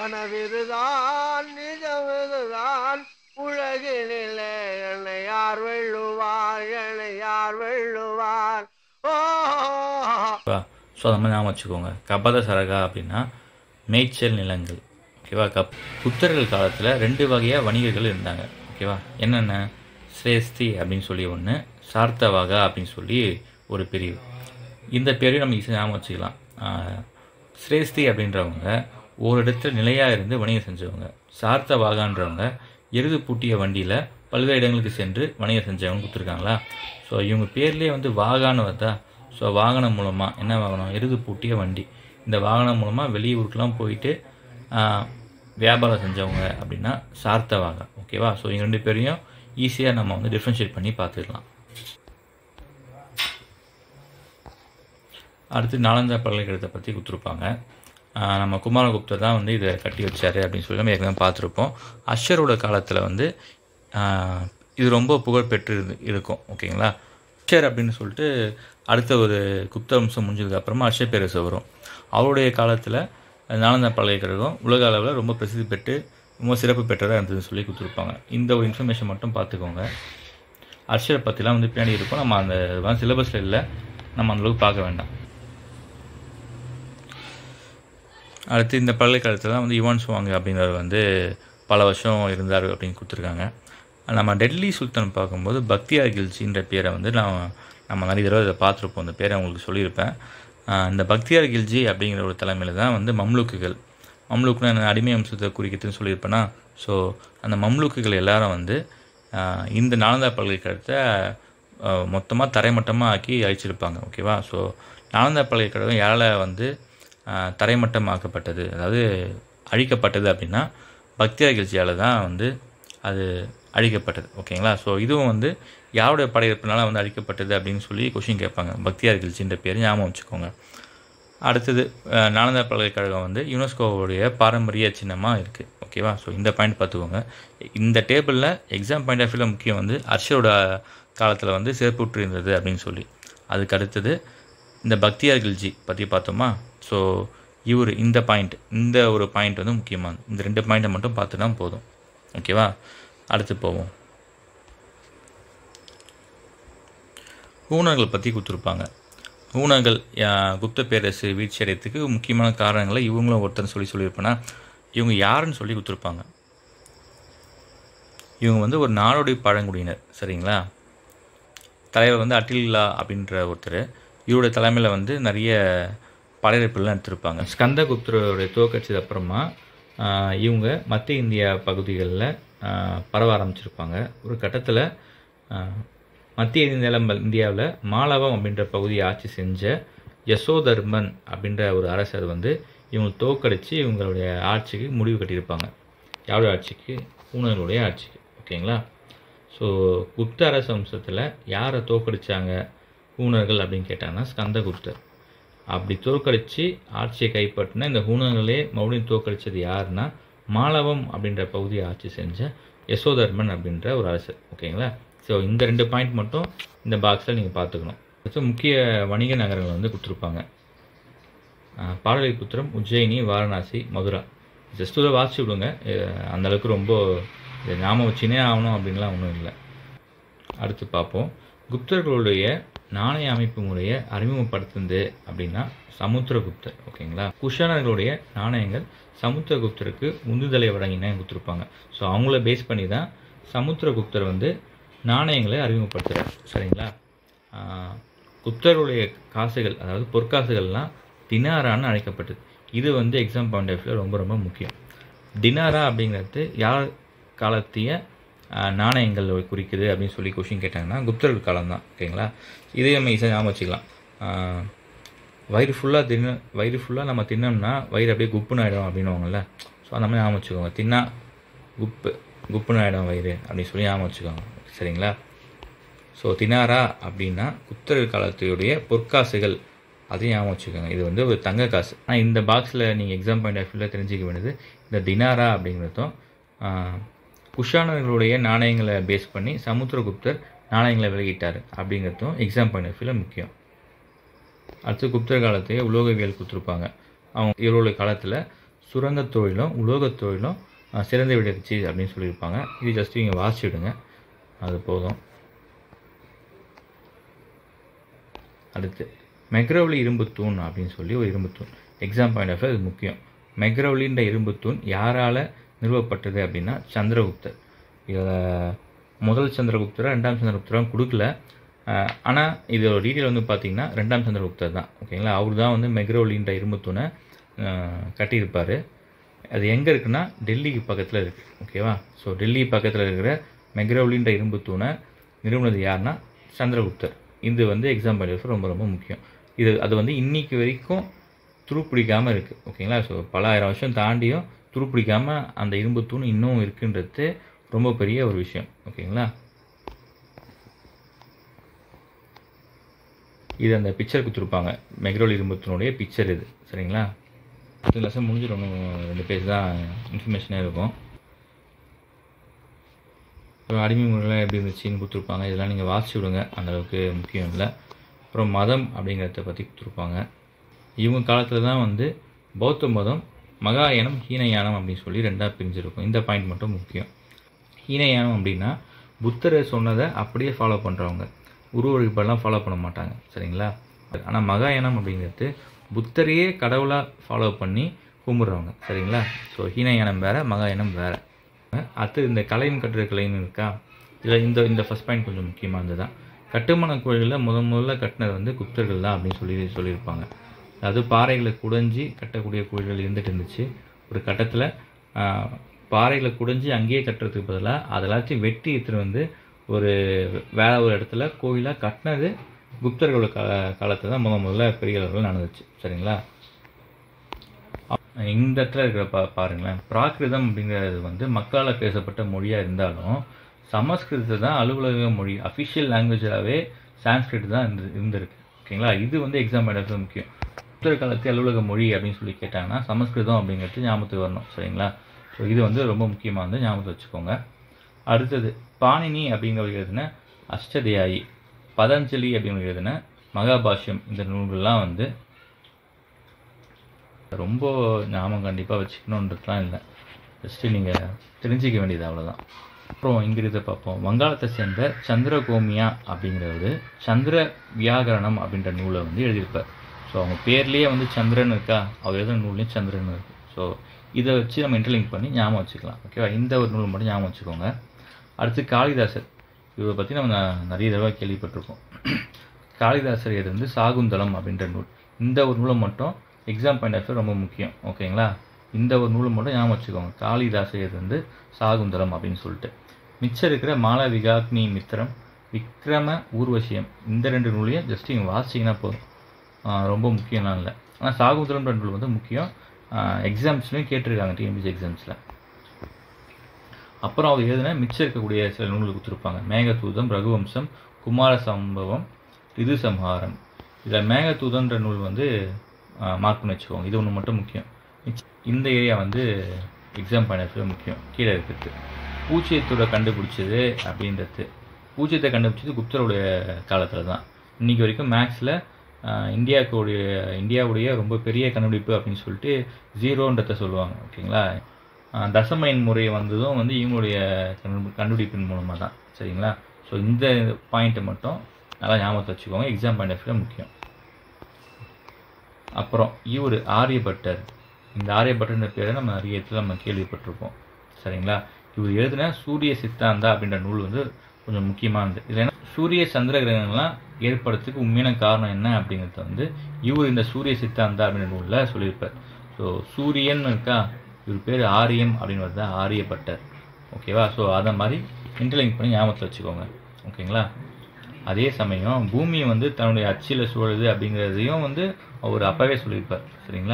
கனவிதுதான் நிஜமிதுதான் உலகினிலே என்னை யார் வெல்லுவார் என்னை யார் வெல்லுவார் ஓ ஓகேவா ஸோ அந்த மாதிரி ஞாபகம் வச்சுக்கோங்க கபத சரகா அப்படின்னா மேய்ச்சல் நிலங்கள் ஓகேவா கப் புத்தர்கள் காலத்தில் ரெண்டு வகையாக வணிகர்கள் இருந்தாங்க ஓகேவா என்னென்ன சிரேஸ்தி அப்படின்னு சொல்லி ஒன்று சார்த்தவாகா அப்படின்னு சொல்லி ஒரு பிரிவு இந்த பேரையும் நம்ம ஈஸியாக ஞாபகம் வச்சுக்கலாம் ஆஹ், சிரேஸ்தி அப்படின்றவங்க ஒரு இடத்துல நிலையாக இருந்து வணிகம் செஞ்சவங்க சார்த்தவாகான்றவங்க எருது பூட்டிய வண்டியில் பல்வேறு இடங்களுக்கு சென்று வணிகம் செஞ்சவங்க கொடுத்துருக்காங்களா ஸோ இவங்க பேர்லேயே வந்து வாகான்னு வருதா ஸோ வாகனம் மூலமாக என்ன வாகனம் எருது பூட்டிய வண்டி இந்த வாகனம் மூலமாக வெளியூருக்கெலாம் போயிட்டு ஆஹ், வியாபாரம் செஞ்சவங்க அப்படின்னா சார்த்தவாகா ஓகேவா ஸோ இவங்க ரெண்டு பேரையும் ஈஸியாக நம்ம வந்து டிஃப்ரென்ஷியேட் பண்ணி பார்த்துக்கலாம் அடுத்து நாலந்தா பல்கலைக்கழகத்தை பற்றி கொடுத்துருப்பாங்க ஆஹ் நம்ம குமாரகுப்தர் தான் வந்து இதை கட்டி வச்சாரு அப்படின்னு சொல்லி நம்ம ஏற்கனவே பார்த்துருப்போம் அஷரோட காலத்தில் வந்து ஆஹ் இது ரொம்ப புகழ்பெற்று இரு- இருக்கும் ஓகேங்களா அஷர் அப்படின்னு சொல்லிட்டு அடுத்த ஒரு குப்த வம்சம் முடிஞ்சதுக்கு அப்புறமா அஷர் பேரரசு வரும் அவருடைய காலத்தில் நாலந்தா பல்கலைக்கழகம் உலக அளவில் ரொம்ப பிரசித்தி பெற்று ரொம்ப சிறப்பு பெற்றதாக இருந்ததுன்னு சொல்லி கொடுத்துருப்பாங்க இந்த ஒரு இன்ஃபர்மேஷன் மட்டும் பார்த்துக்கோங்க அர்ஷரை பற்றிலாம் வந்து பின்னாடி இருக்கும் நம்ம அந்த சிலபஸில் இல்லை நம்ம அந்த அளவுக்கு பார்க்க வேண்டாம் அடுத்து இந்த பல்கலைக்கழகத்தில் தான் வந்து யுவான் சுவாங் அப்படிங்கிறவர் வந்து பல வருஷம் இருந்தார் அப்படின்னு கொடுத்துருக்காங்க நம்ம டெல்லி சுல்தான் பார்க்கும்போது பக்தியார் கில்ஜின்ற பேரை வந்து நான் நம்ம நிறைய தடவை இதை பார்த்துருப்போம் அந்த பேரை உங்களுக்கு சொல்லியிருப்பேன் ஆஹ் இந்த பக்தியார் கில்ஜி அப்படிங்கிற ஒரு தலைமையில் தான் வந்து மம்லுக்குகள் மம்லுக்குனா என்ன அடிமை வம்சத்தை குறிக்கிறதுன்னு சொல்லியிருப்பேனா ஸோ அந்த மம்லுக்குகள் எல்லாரும் வந்து ஆஹ் இந்த நாலந்தா பல்கலைக்கழகத்தை மொத்தமாக தரைமட்டமாக ஆக்கி அழிச்சிருப்பாங்க ஓகேவா ஸோ நாலந்தா பல்கலைக்கழகம் யாரால் வந்து ஆஹ் தரைமட்டமாக்கப்பட்டது அதாவது அழிக்கப்பட்டது அப்படின்னா பக்தியார் கிழ்ச்சியால் தான் வந்து அது அழிக்கப்பட்டது ஓகேங்களா ஸோ இதுவும் வந்து யாருடைய படையெடுப்பினால வந்து அழிக்கப்பட்டது அப்படின்னு சொல்லி கொஷின் கேட்பாங்க பக்தியார் கிழ்ச்சின்ற பேர் ஞாபகம் வச்சுக்கோங்க அடுத்தது அஹ், நாலந்தா பல்கலைக்கழகம் வந்து யுனெஸ்கோவுடைய பாரம்பரிய சின்னமாக இருக்குது ஓகேவா ஸோ இந்த பாயிண்ட் பார்த்துக்கோங்க இந்த டேபிளில் எக்ஸாம் பாயிண்ட் ஆஃப் வியூவில் முக்கியம் வந்து அர்ஷரோட காலத்தில் வந்து சிறப்புற்று இருந்தது அப்படின்னு சொல்லி அதுக்கு அடுத்தது இந்த பக்தியார் கில்ஜி பற்றி பார்த்தோமா ஸோ இவர் இந்த பாயிண்ட் இந்த ஒரு பாயிண்ட் வந்து முக்கியமானது இந்த ரெண்டு பாயிண்ட்டை மட்டும் பார்த்துனா போதும் ஓகேவா அடுத்து போவோம் ஊனர்கள் பற்றி கொடுத்துருப்பாங்க ஊனர்கள் அஹ், குப்த பேரரசு வீழ்ச்சி அடையத்துக்கு முக்கியமான காரணங்களை இவங்களும் ஒருத்தர் சொல்லி சொல்லியிருப்பேன்னா இவங்க யாருன்னு சொல்லி கொடுத்துருப்பாங்க இவங்க வந்து ஒரு நாடோடி பழங்குடியினர் சரிங்களா தலைவர் வந்து அட்டில்லா அப்படின்ற ஒருத்தர் இவருடைய தலைமையில் வந்து நிறைய படையெடுப்புலாம் எடுத்திருப்பாங்க ஸ்கந்தகுப்தருடைய தோக்கடிச்சது அப்புறமா ஆஹ், இவங்க மத்திய இந்தியா பகுதிகளில் பரவ ஆரம்பிச்சிருப்பாங்க ஒரு கட்டத்தில் மத்திய இந்தியாவில் இந்தியாவில் மாலவம் அப்படின்ற பகுதியை ஆட்சி செஞ்ச யசோதர்மன் அப்படின்ற ஒரு அரசர் வந்து இவங்க தோக்கடிச்சு இவங்களுடைய ஆட்சிக்கு முடிவு கட்டியிருப்பாங்க யாருடைய ஆட்சிக்கு ஊனர்களுடைய ஆட்சிக்கு ஓகேங்களா ஸோ குப்த அரச வம்சத்தில் யாரை தோக்கடிச்சாங்க ஹூணர்கள் அப்படின்னு கேட்டாங்கன்னா ஸ்கந்தகுப்தர் அப்படி தோற்கடிச்சு ஆட்சியை கைப்பற்றின இந்த ஹூணர்களே மறுபடியும் தோற்கடிச்சது யாருன்னா மாலவம் அப்படின்ற பகுதியை ஆட்சி செஞ்ச யசோதர்மன் அப்படின்ற ஒரு அரசர் ஓகேங்களா ஸோ இந்த ரெண்டு பாயிண்ட் மட்டும் இந்த பாக்ஸில் நீங்கள் பார்த்துக்கணும் அடுத்து முக்கிய வணிக நகரங்கள் வந்து கொடுத்துருப்பாங்க ஆஹ் பாடலிபுத்திரம் உஜ்ஜயினி வாரணாசி மதுரா ஜஸ்ட் இதை வாசிச்சு விடுங்க அஹ் அந்த அளவுக்கு ரொம்ப இதை ஞாபகம் வச்சுனே ஆகணும் அப்படின்லாம் ஒன்றும் இல்லை அடுத்து பார்ப்போம் குப்தர்களுடைய நாணய அமைப்பு முறையை அறிமுகப்படுத்துனது அப்படின்னா சமுத்திரகுப்தர் ஓகேங்களா குஷானர்களுடைய நாணயங்கள் சமுத்திரகுப்தருக்கு உந்துதலை வழங்கின கொடுத்துருப்பாங்க ஸோ அவங்கள பேஸ் பண்ணி தான் சமுத்திரகுப்தர் வந்து நாணயங்களை அறிமுகப்படுத்துகிறார் சரிங்களா ஆஹ் குப்தருடைய காசுகள் அதாவது பொற்காசுகள்லாம் தினாரான்னு அழைக்கப்பட்டது இது வந்து எக்ஸாம் பாயிண்ட் ஆஃப் ரொம்ப ரொம்ப முக்கியம் தினாரா அப்படிங்கிறது யார் காலத்திய ஆஹ், நாணயங்கள் குறிக்குது அப்படின்னு சொல்லி கொஷின் கேட்டாங்கன்னா குப்தர்கள் காலம் தான் ஓகேங்களா இதே நம்ம ஈஸியாக ஞாபகம் வச்சுக்கலாம் ஆஹ், வயிறு ஃபுல்லாக தின்ன வயிறு ஃபுல்லாக நம்ம தின்னோம்னா வயிறு அப்படியே குப்புன்னு ஆகிடும் அப்படின்னுவாங்கல்ல ஸோ அந்த மாதிரி ஞாபகம் வச்சுக்கோங்க தின்னா குப்பு குப்புன்னு ஆகிடும் வயிறு அப்படின்னு சொல்லி ஞாபகம் வச்சுக்கோங்க சரிங்களா ஸோ தினாரா அப்படின்னா குப்தர்கள் காலத்துடைய பொற்காசுகள் அதையும் ஞாபகம் வச்சுக்கோங்க இது வந்து ஒரு தங்க காசு ஆனால் இந்த பாக்ஸில் நீங்கள் எக்ஸாம் பாயிண்ட் ஆஃப் வியூவில் தெரிஞ்சிக்க வேண்டியது இந்த தினாரா அப்படிங்கிறதும் ஆஹ், குஷானர்களுடைய நாணயங்களை பேஸ் பண்ணி சமுத்திரகுப்தர் நாணயங்களை வெளியிட்டார் அப்படிங்கிறதும் எக்ஸாம் பாயிண்ட் ஆஃப் வியூவில் முக்கியம் அடுத்து குப்தர் காலத்தையே உலோகவியல் கொடுத்துருப்பாங்க அவங்க இவருடைய காலத்தில் சுரங்கத் தொழிலும் உலோகத் தொழிலும் ஆஹ், சிறந்து விடுச்சு அப்படின்னு சொல்லியிருப்பாங்க இது ஜஸ்ட் இங்கே வாசிவிடுங்க அது போதும் அடுத்து மெக்ரவலி இரும்பு தூண் அப்படின்னு சொல்லி ஒரு இரும்பு தூண் எக்ஸாம் பாயிண்ட் ஆஃப் இது முக்கியம் மெக்ரவலின்ற இரும்பு தூண் யாரால் நிறுவப்பட்டது அப்படின்னா சந்திரகுப்தர் இதில் முதல் சந்திரகுப்தரா ரெண்டாம் சந்திரகுப்தரா கொடுக்கல ஆனால் இதோட டீட்டெயில் வந்து பார்த்தீங்கன்னா ரெண்டாம் சந்திரகுப்தர் தான் ஓகேங்களா அவர் தான் வந்து மெக்ரவலின்ற இரும்பு தூணை ஆஹ், கட்டியிருப்பார் அது எங்கே இருக்குன்னா டெல்லிக்கு பக்கத்தில் இருக்குது ஓகேவா ஸோ டெல்லி பக்கத்தில் இருக்கிற மெக்ரவலின்ற இரும்பு தூணை நிறுவனது யாருன்னா சந்திரகுப்தர் இது வந்து எக்ஸாம் பாயிண்ட் ரொம்ப ரொம்ப முக்கியம் இது அது வந்து இன்னைக்கு வரைக்கும் துருப்பிடிக்காமல் இருக்குது ஓகேங்களா ஸோ பல ஆயிரம் வருஷம் தாண்டியும் துருப்பிடிக்காமல் அந்த இரும்பு தூண் இன்னும் இருக்குன்றது ரொம்ப பெரிய ஒரு விஷயம் ஓகேங்களா இது அந்த பிக்சர் கொடுத்துருப்பாங்க மெக்ரோல் இரும்பு தூணுடைய பிக்சர் இது சரிங்களா பத்து லட்சம் முடிஞ்சிடும் இன்னும் ரெண்டு பேஜ் தான் இன்ஃபர்மேஷனே இருக்கும் அப்புறம் அடிமை முறையில் எப்படி இருந்துச்சுன்னு கொடுத்துருப்பாங்க இதெல்லாம் நீங்கள் வாசிச்சு விடுங்க அந்த அளவுக்கு முக்கியம் இல்லை அப்புறம் மதம் அப்படிங்கிறத பற்றி கொடுத்துருப்பாங்க இவங்க காலத்தில் தான் வந்து பௌத்த மதம் மகாயானம் ஹீனயானம் அப்படின்னு சொல்லி ரெண்டாக பிரிஞ்சிருக்கும் இந்த பாயிண்ட் மட்டும் முக்கியம் ஹீனயானம் அப்படின்னா புத்தர் சொன்னதை அப்படியே ஃபாலோ பண்ணுறவங்க உரு வழிபாடெல்லாம் ஃபாலோ பண்ண மாட்டாங்க சரிங்களா ஆனால் மகாயானம் அப்படிங்கிறது புத்தரையே கடவுளாக ஃபாலோ பண்ணி கும்பிட்றவங்க சரிங்களா ஸோ ஹீனயானம் வேறு மகாயானம் வேறு அடுத்து இந்த கலையும் கட்டுரைக்கலைன்னு இருக்கா இதில் இந்த இந்த ஃபஸ்ட் பாயிண்ட் கொஞ்சம் முக்கியமாக இருந்தது தான் கட்டுமான கோயில்களில் முத முதல்ல கட்டினது வந்து குப்தர்கள் தான் அப்படின்னு சொல்லி சொல்லியிருப்பாங்க அதாவது பாறைகளை குடைஞ்சி கட்டக்கூடிய கோயில்கள் இருந்துட்டு இருந்துச்சு ஒரு கட்டத்தில் பாறைகளை குடைஞ்சி அங்கேயே கட்டுறதுக்கு பதிலாக அது எல்லாத்தையும் வெட்டி எடுத்துகிட்டு வந்து ஒரு வேற ஒரு இடத்துல கோயிலாக கட்டினது குப்தர்களோட கா காலத்தில் தான் முத முதல்ல பெரிய அளவில் நடந்துச்சு சரிங்களா இந்த இடத்துல இருக்கிற பா பாருங்களேன் பிராகிருதம் அப்படிங்கிறது வந்து மக்களால் பேசப்பட்ட மொழியாக இருந்தாலும் சமஸ்கிருதத்தை தான் அலுவலக மொழி அஃபிஷியல் லாங்குவேஜாகவே சான்ஸ்கிரிட் தான் இருந்து இருந்திருக்கு ஓகேங்களா இது வந்து எக்ஸாம் எடுக்கிறது முக்கியம் உத்தர காலத்து அலுவலக மொழி அப்படின்னு சொல்லி கேட்டாங்கன்னா சமஸ்கிருதம் அப்படிங்கிறது ஞாபகத்துக்கு வரணும் சரிங்களா ஸோ இது வந்து ரொம்ப முக்கியமாக வந்து ஞாபகத்தை வச்சுக்கோங்க அடுத்தது பாணினி அப்படிங்கிறவர் எழுதின அஷ்டதேயாயி பதஞ்சலி அப்படிங்கிறவர் எழுதின மகாபாஷ்யம் இந்த நூல்கள்லாம் வந்து ரொம்ப ஞாபகம் கண்டிப்பாக வச்சுக்கணுன்றதுலாம் இல்லை ஜஸ்ட்டு நீங்கள் தெரிஞ்சிக்க வேண்டியது அவ்வளோதான் அப்புறம் இங்கிருந்த பார்ப்போம் வங்காளத்தை சேர்ந்த சந்திரகோமியா அப்படிங்கிறவர் சந்திர வியாகரணம் அப்படின்ற நூலை வந்து எழுதியிருப்பார் ஸோ அவங்க பேர்லேயே வந்து சந்திரன் இருக்கா அவர் எழுதின நூல்லையும் சந்திரன் இருக்கு ஸோ இதை வச்சு நம்ம இன்டர்லிங்க் பண்ணி ஞாபகம் வச்சுக்கலாம் ஓகேவா இந்த ஒரு நூல் மட்டும் ஞாபகம் வச்சுக்கோங்க அடுத்து காளிதாசர் இவரை பற்றி நம்ம ந- நிறைய தடவை கேள்விப்பட்டிருக்கோம் காளிதாசர் இது வந்து சாகுந்தலம் அப்படின்ற நூல் இந்த ஒரு நூலை மட்டும் எக்ஸாம் பாயிண்ட் ஆஃப் ரொம்ப முக்கியம் ஓகேங்களா இந்த ஒரு நூலை மட்டும் ஞாபகம் வச்சுக்கோங்க காளிதாசர் இது வந்து சாகுந்தலம் அப்படின்னு சொல்லிட்டு மிச்சம் இருக்கிற மாளவிகாக்னி மித்திரம் விக்ரம ஊர்வசியம் இந்த ரெண்டு நூலையும் ஜஸ்ட் இங்கே வாசிச்சிங்கன்னா போதும் ஆஹ் ரொம்ப முக்கியம்லாம் இல்லை ஆனால் சாகுந்தலம்ன்ற நூல் வந்து முக்கியம் எக்ஸாம்ஸ்லையும் கேட்டிருக்காங்க டிஎன்பிசி எக்ஸாம்ஸில் அப்புறம் அவர் எழுதின மிச்சம் இருக்கக்கூடிய சில நூல்கள் கொடுத்துருப்பாங்க மேகதூதம் ரகுவம்சம் குமார சம்பவம் ரிது சம்ஹாரம் இதில் மேகதூதன்ற நூல் வந்து மார்க் பண்ணி வச்சுக்கோங்க இது ஒன்று மட்டும் முக்கியம் மிச்ச- இந்த ஏரியா வந்து எக்ஸாம் பாயிண்ட் முக்கியம் கீழே இருக்கிறது பூச்சியத்தோட கண்டுபிடிச்சது அப்படின்றது பூச்சியத்தை கண்டுபிடிச்சது குப்தருடைய காலத்தில் தான் இன்னைக்கு வரைக்கும் மேக்ஸில் இந்தியாவுடைய இந்தியாவுடைய ரொம்ப பெரிய கண்டுபிடிப்பு அப்படின்னு சொல்லிட்டு ஜீரோன்றதை சொல்லுவாங்க ஓகேங்களா ஆஹ் தசமையின் முறை வந்ததும் வந்து இவங்களுடைய கண்டு கண்டுபிடிப்பின் மூலமாக தான் சரிங்களா ஸோ இந்த பாயிண்ட்டை மட்டும் நல்லா ஞாபகத்தை வச்சுக்கோங்க எக்ஸாம் பாயிண்ட் ஆஃப் முக்கியம் அப்புறம் இவர் ஆரியபட்டர் இந்த ஆரியபட்டர்ன்ற பேரை நம்ம நிறைய இடத்துல நம்ம கேள்விப்பட்டிருப்போம் சரிங்களா இவர் எழுதின சூரிய சித்தாந்தா அப்படின்ற நூல் வந்து கொஞ்சம் முக்கியமானது இது என்ன சூரிய சந்திர கிரகங்கள்லாம் ஏற்படுறதுக்கு உண்மையான காரணம் என்ன அப்படிங்கிறத வந்து இவர் இந்த சூரிய சித்தாந்தா அப்படின்ற நூலில் சொல்லியிருப்பார் ஸோ சூரியன் இருக்கா இவர் பேர் ஆரியம் அப்படின்னு வருதா ஆரியப்பட்டர் ஓகேவா ஸோ அதை மாதிரி இன்டர்லிங்க் பண்ணி ஞாபகத்தில் வச்சுக்கோங்க ஓகேங்களா அதே சமயம் பூமி வந்து தன்னுடைய அச்சில் சுழலுது அப்படிங்கிறதையும் வந்து அவர் அப்பவே சொல்லியிருப்பார் சரிங்களா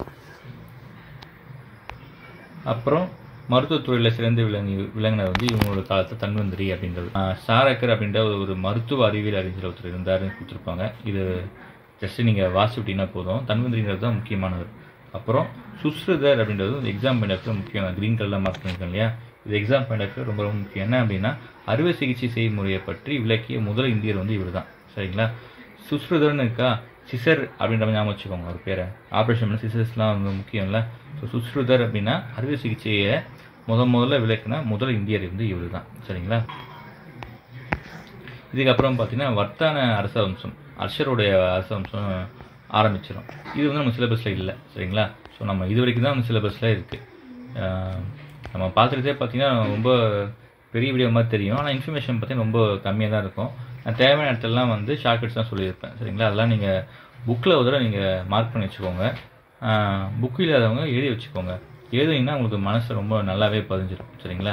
அப்புறம் மருத்துவத்துறையில் சிறந்து விளங்கி விளங்கினது வந்து இவங்களோட காலத்தில் தன்வந்திரி அப்படின்றது ஆஹ் சாரக்கர் அப்படின்ற ஒரு ஒரு மருத்துவ அறிவியல் அறிஞர் ஒருத்தர் இருந்தாருன்னு கொடுத்துருப்பாங்க இது ஜஸ்ட் நீங்கள் வாசி விட்டீங்கன்னா போதும் தன்வந்திரிங்கிறது தான் முக்கியமானவர் அப்புறம் சுஸ்ருதர் அப்படின்றது எக்ஸாம் பாயிண்ட் ஆஃப் முக்கியம் க்ரீன் கலரில் மார்க் பண்ணியிருக்கேன் இல்லையா இது எக்ஸாம் பாயிண்ட் ஆஃப் ரொம்ப ரொம்ப முக்கியம் என்ன அப்படின்னா அறுவை சிகிச்சை செய்முறையை பற்றி விளக்கிய முதல் இந்தியர் வந்து இவர் தான் சரிங்களா சுஸ்ருதர்னு இருக்கா சிசர் அப்படின்ற மாதிரி ஞாபகம் வச்சுக்கோங்க ஒரு பேரை ஆப்ரேஷன் பண்ண சிசர்ஸ்லாம் வந்து முக்கியம் இல்லை ஸோ சுஷ்ருதர் அப்படின்னா அறுவை சிகிச்சையை முத முதல்ல விளக்குனா முதல் இந்தியர் வந்து இவர் தான் சரிங்களா இதுக்கப்புறம் பார்த்தீங்கன்னா வர்த்தான அரச வம்சம் அர்ஷருடைய அரச வம்சம் ஆரம்பிச்சிடும் இது வந்து நம்ம சிலபஸில் இல்லை சரிங்களா ஸோ நம்ம இது வரைக்கும் தான் நம்ம சிலபஸில் இருக்குது நம்ம பார்த்துட்டே பார்த்தீங்கன்னா ரொம்ப பெரிய வீடியோ மாதிரி தெரியும் ஆனால் இன்ஃபர்மேஷன் பார்த்தீங்கன்னா ரொம்ப கம்மியாக தான் இருக்கும் நான் தேவையான இடத்துலலாம் வந்து ஷார்ட்கட்ஸ் தான் சொல்லியிருப்பேன் சரிங்களா அதெல்லாம் நீங்கள் புக்கில் ஒரு தடவை நீங்கள் மார்க் பண்ணி வச்சுக்கோங்க புக்கு இல்லாதவங்க எழுதி வச்சுக்கோங்க எழுதிங்கன்னா உங்களுக்கு மனசு ரொம்ப நல்லாவே பதிஞ்சிடும் சரிங்களா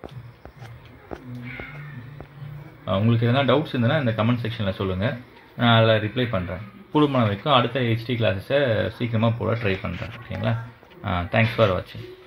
அஹ் உங்களுக்கு எதனா டவுட்ஸ் இருந்ததுன்னா இந்த கமெண்ட் செக்ஷனில் சொல்லுங்கள் நான் அதில் ரிப்ளை பண்ணுறேன் கூடுமான வரைக்கும் அடுத்த ஹெச்டி கிளாஸஸை சீக்கிரமாக போட ட்ரை பண்ணுறேன் ஓகேங்களா தேங்க்ஸ் ஃபார் வாட்சிங்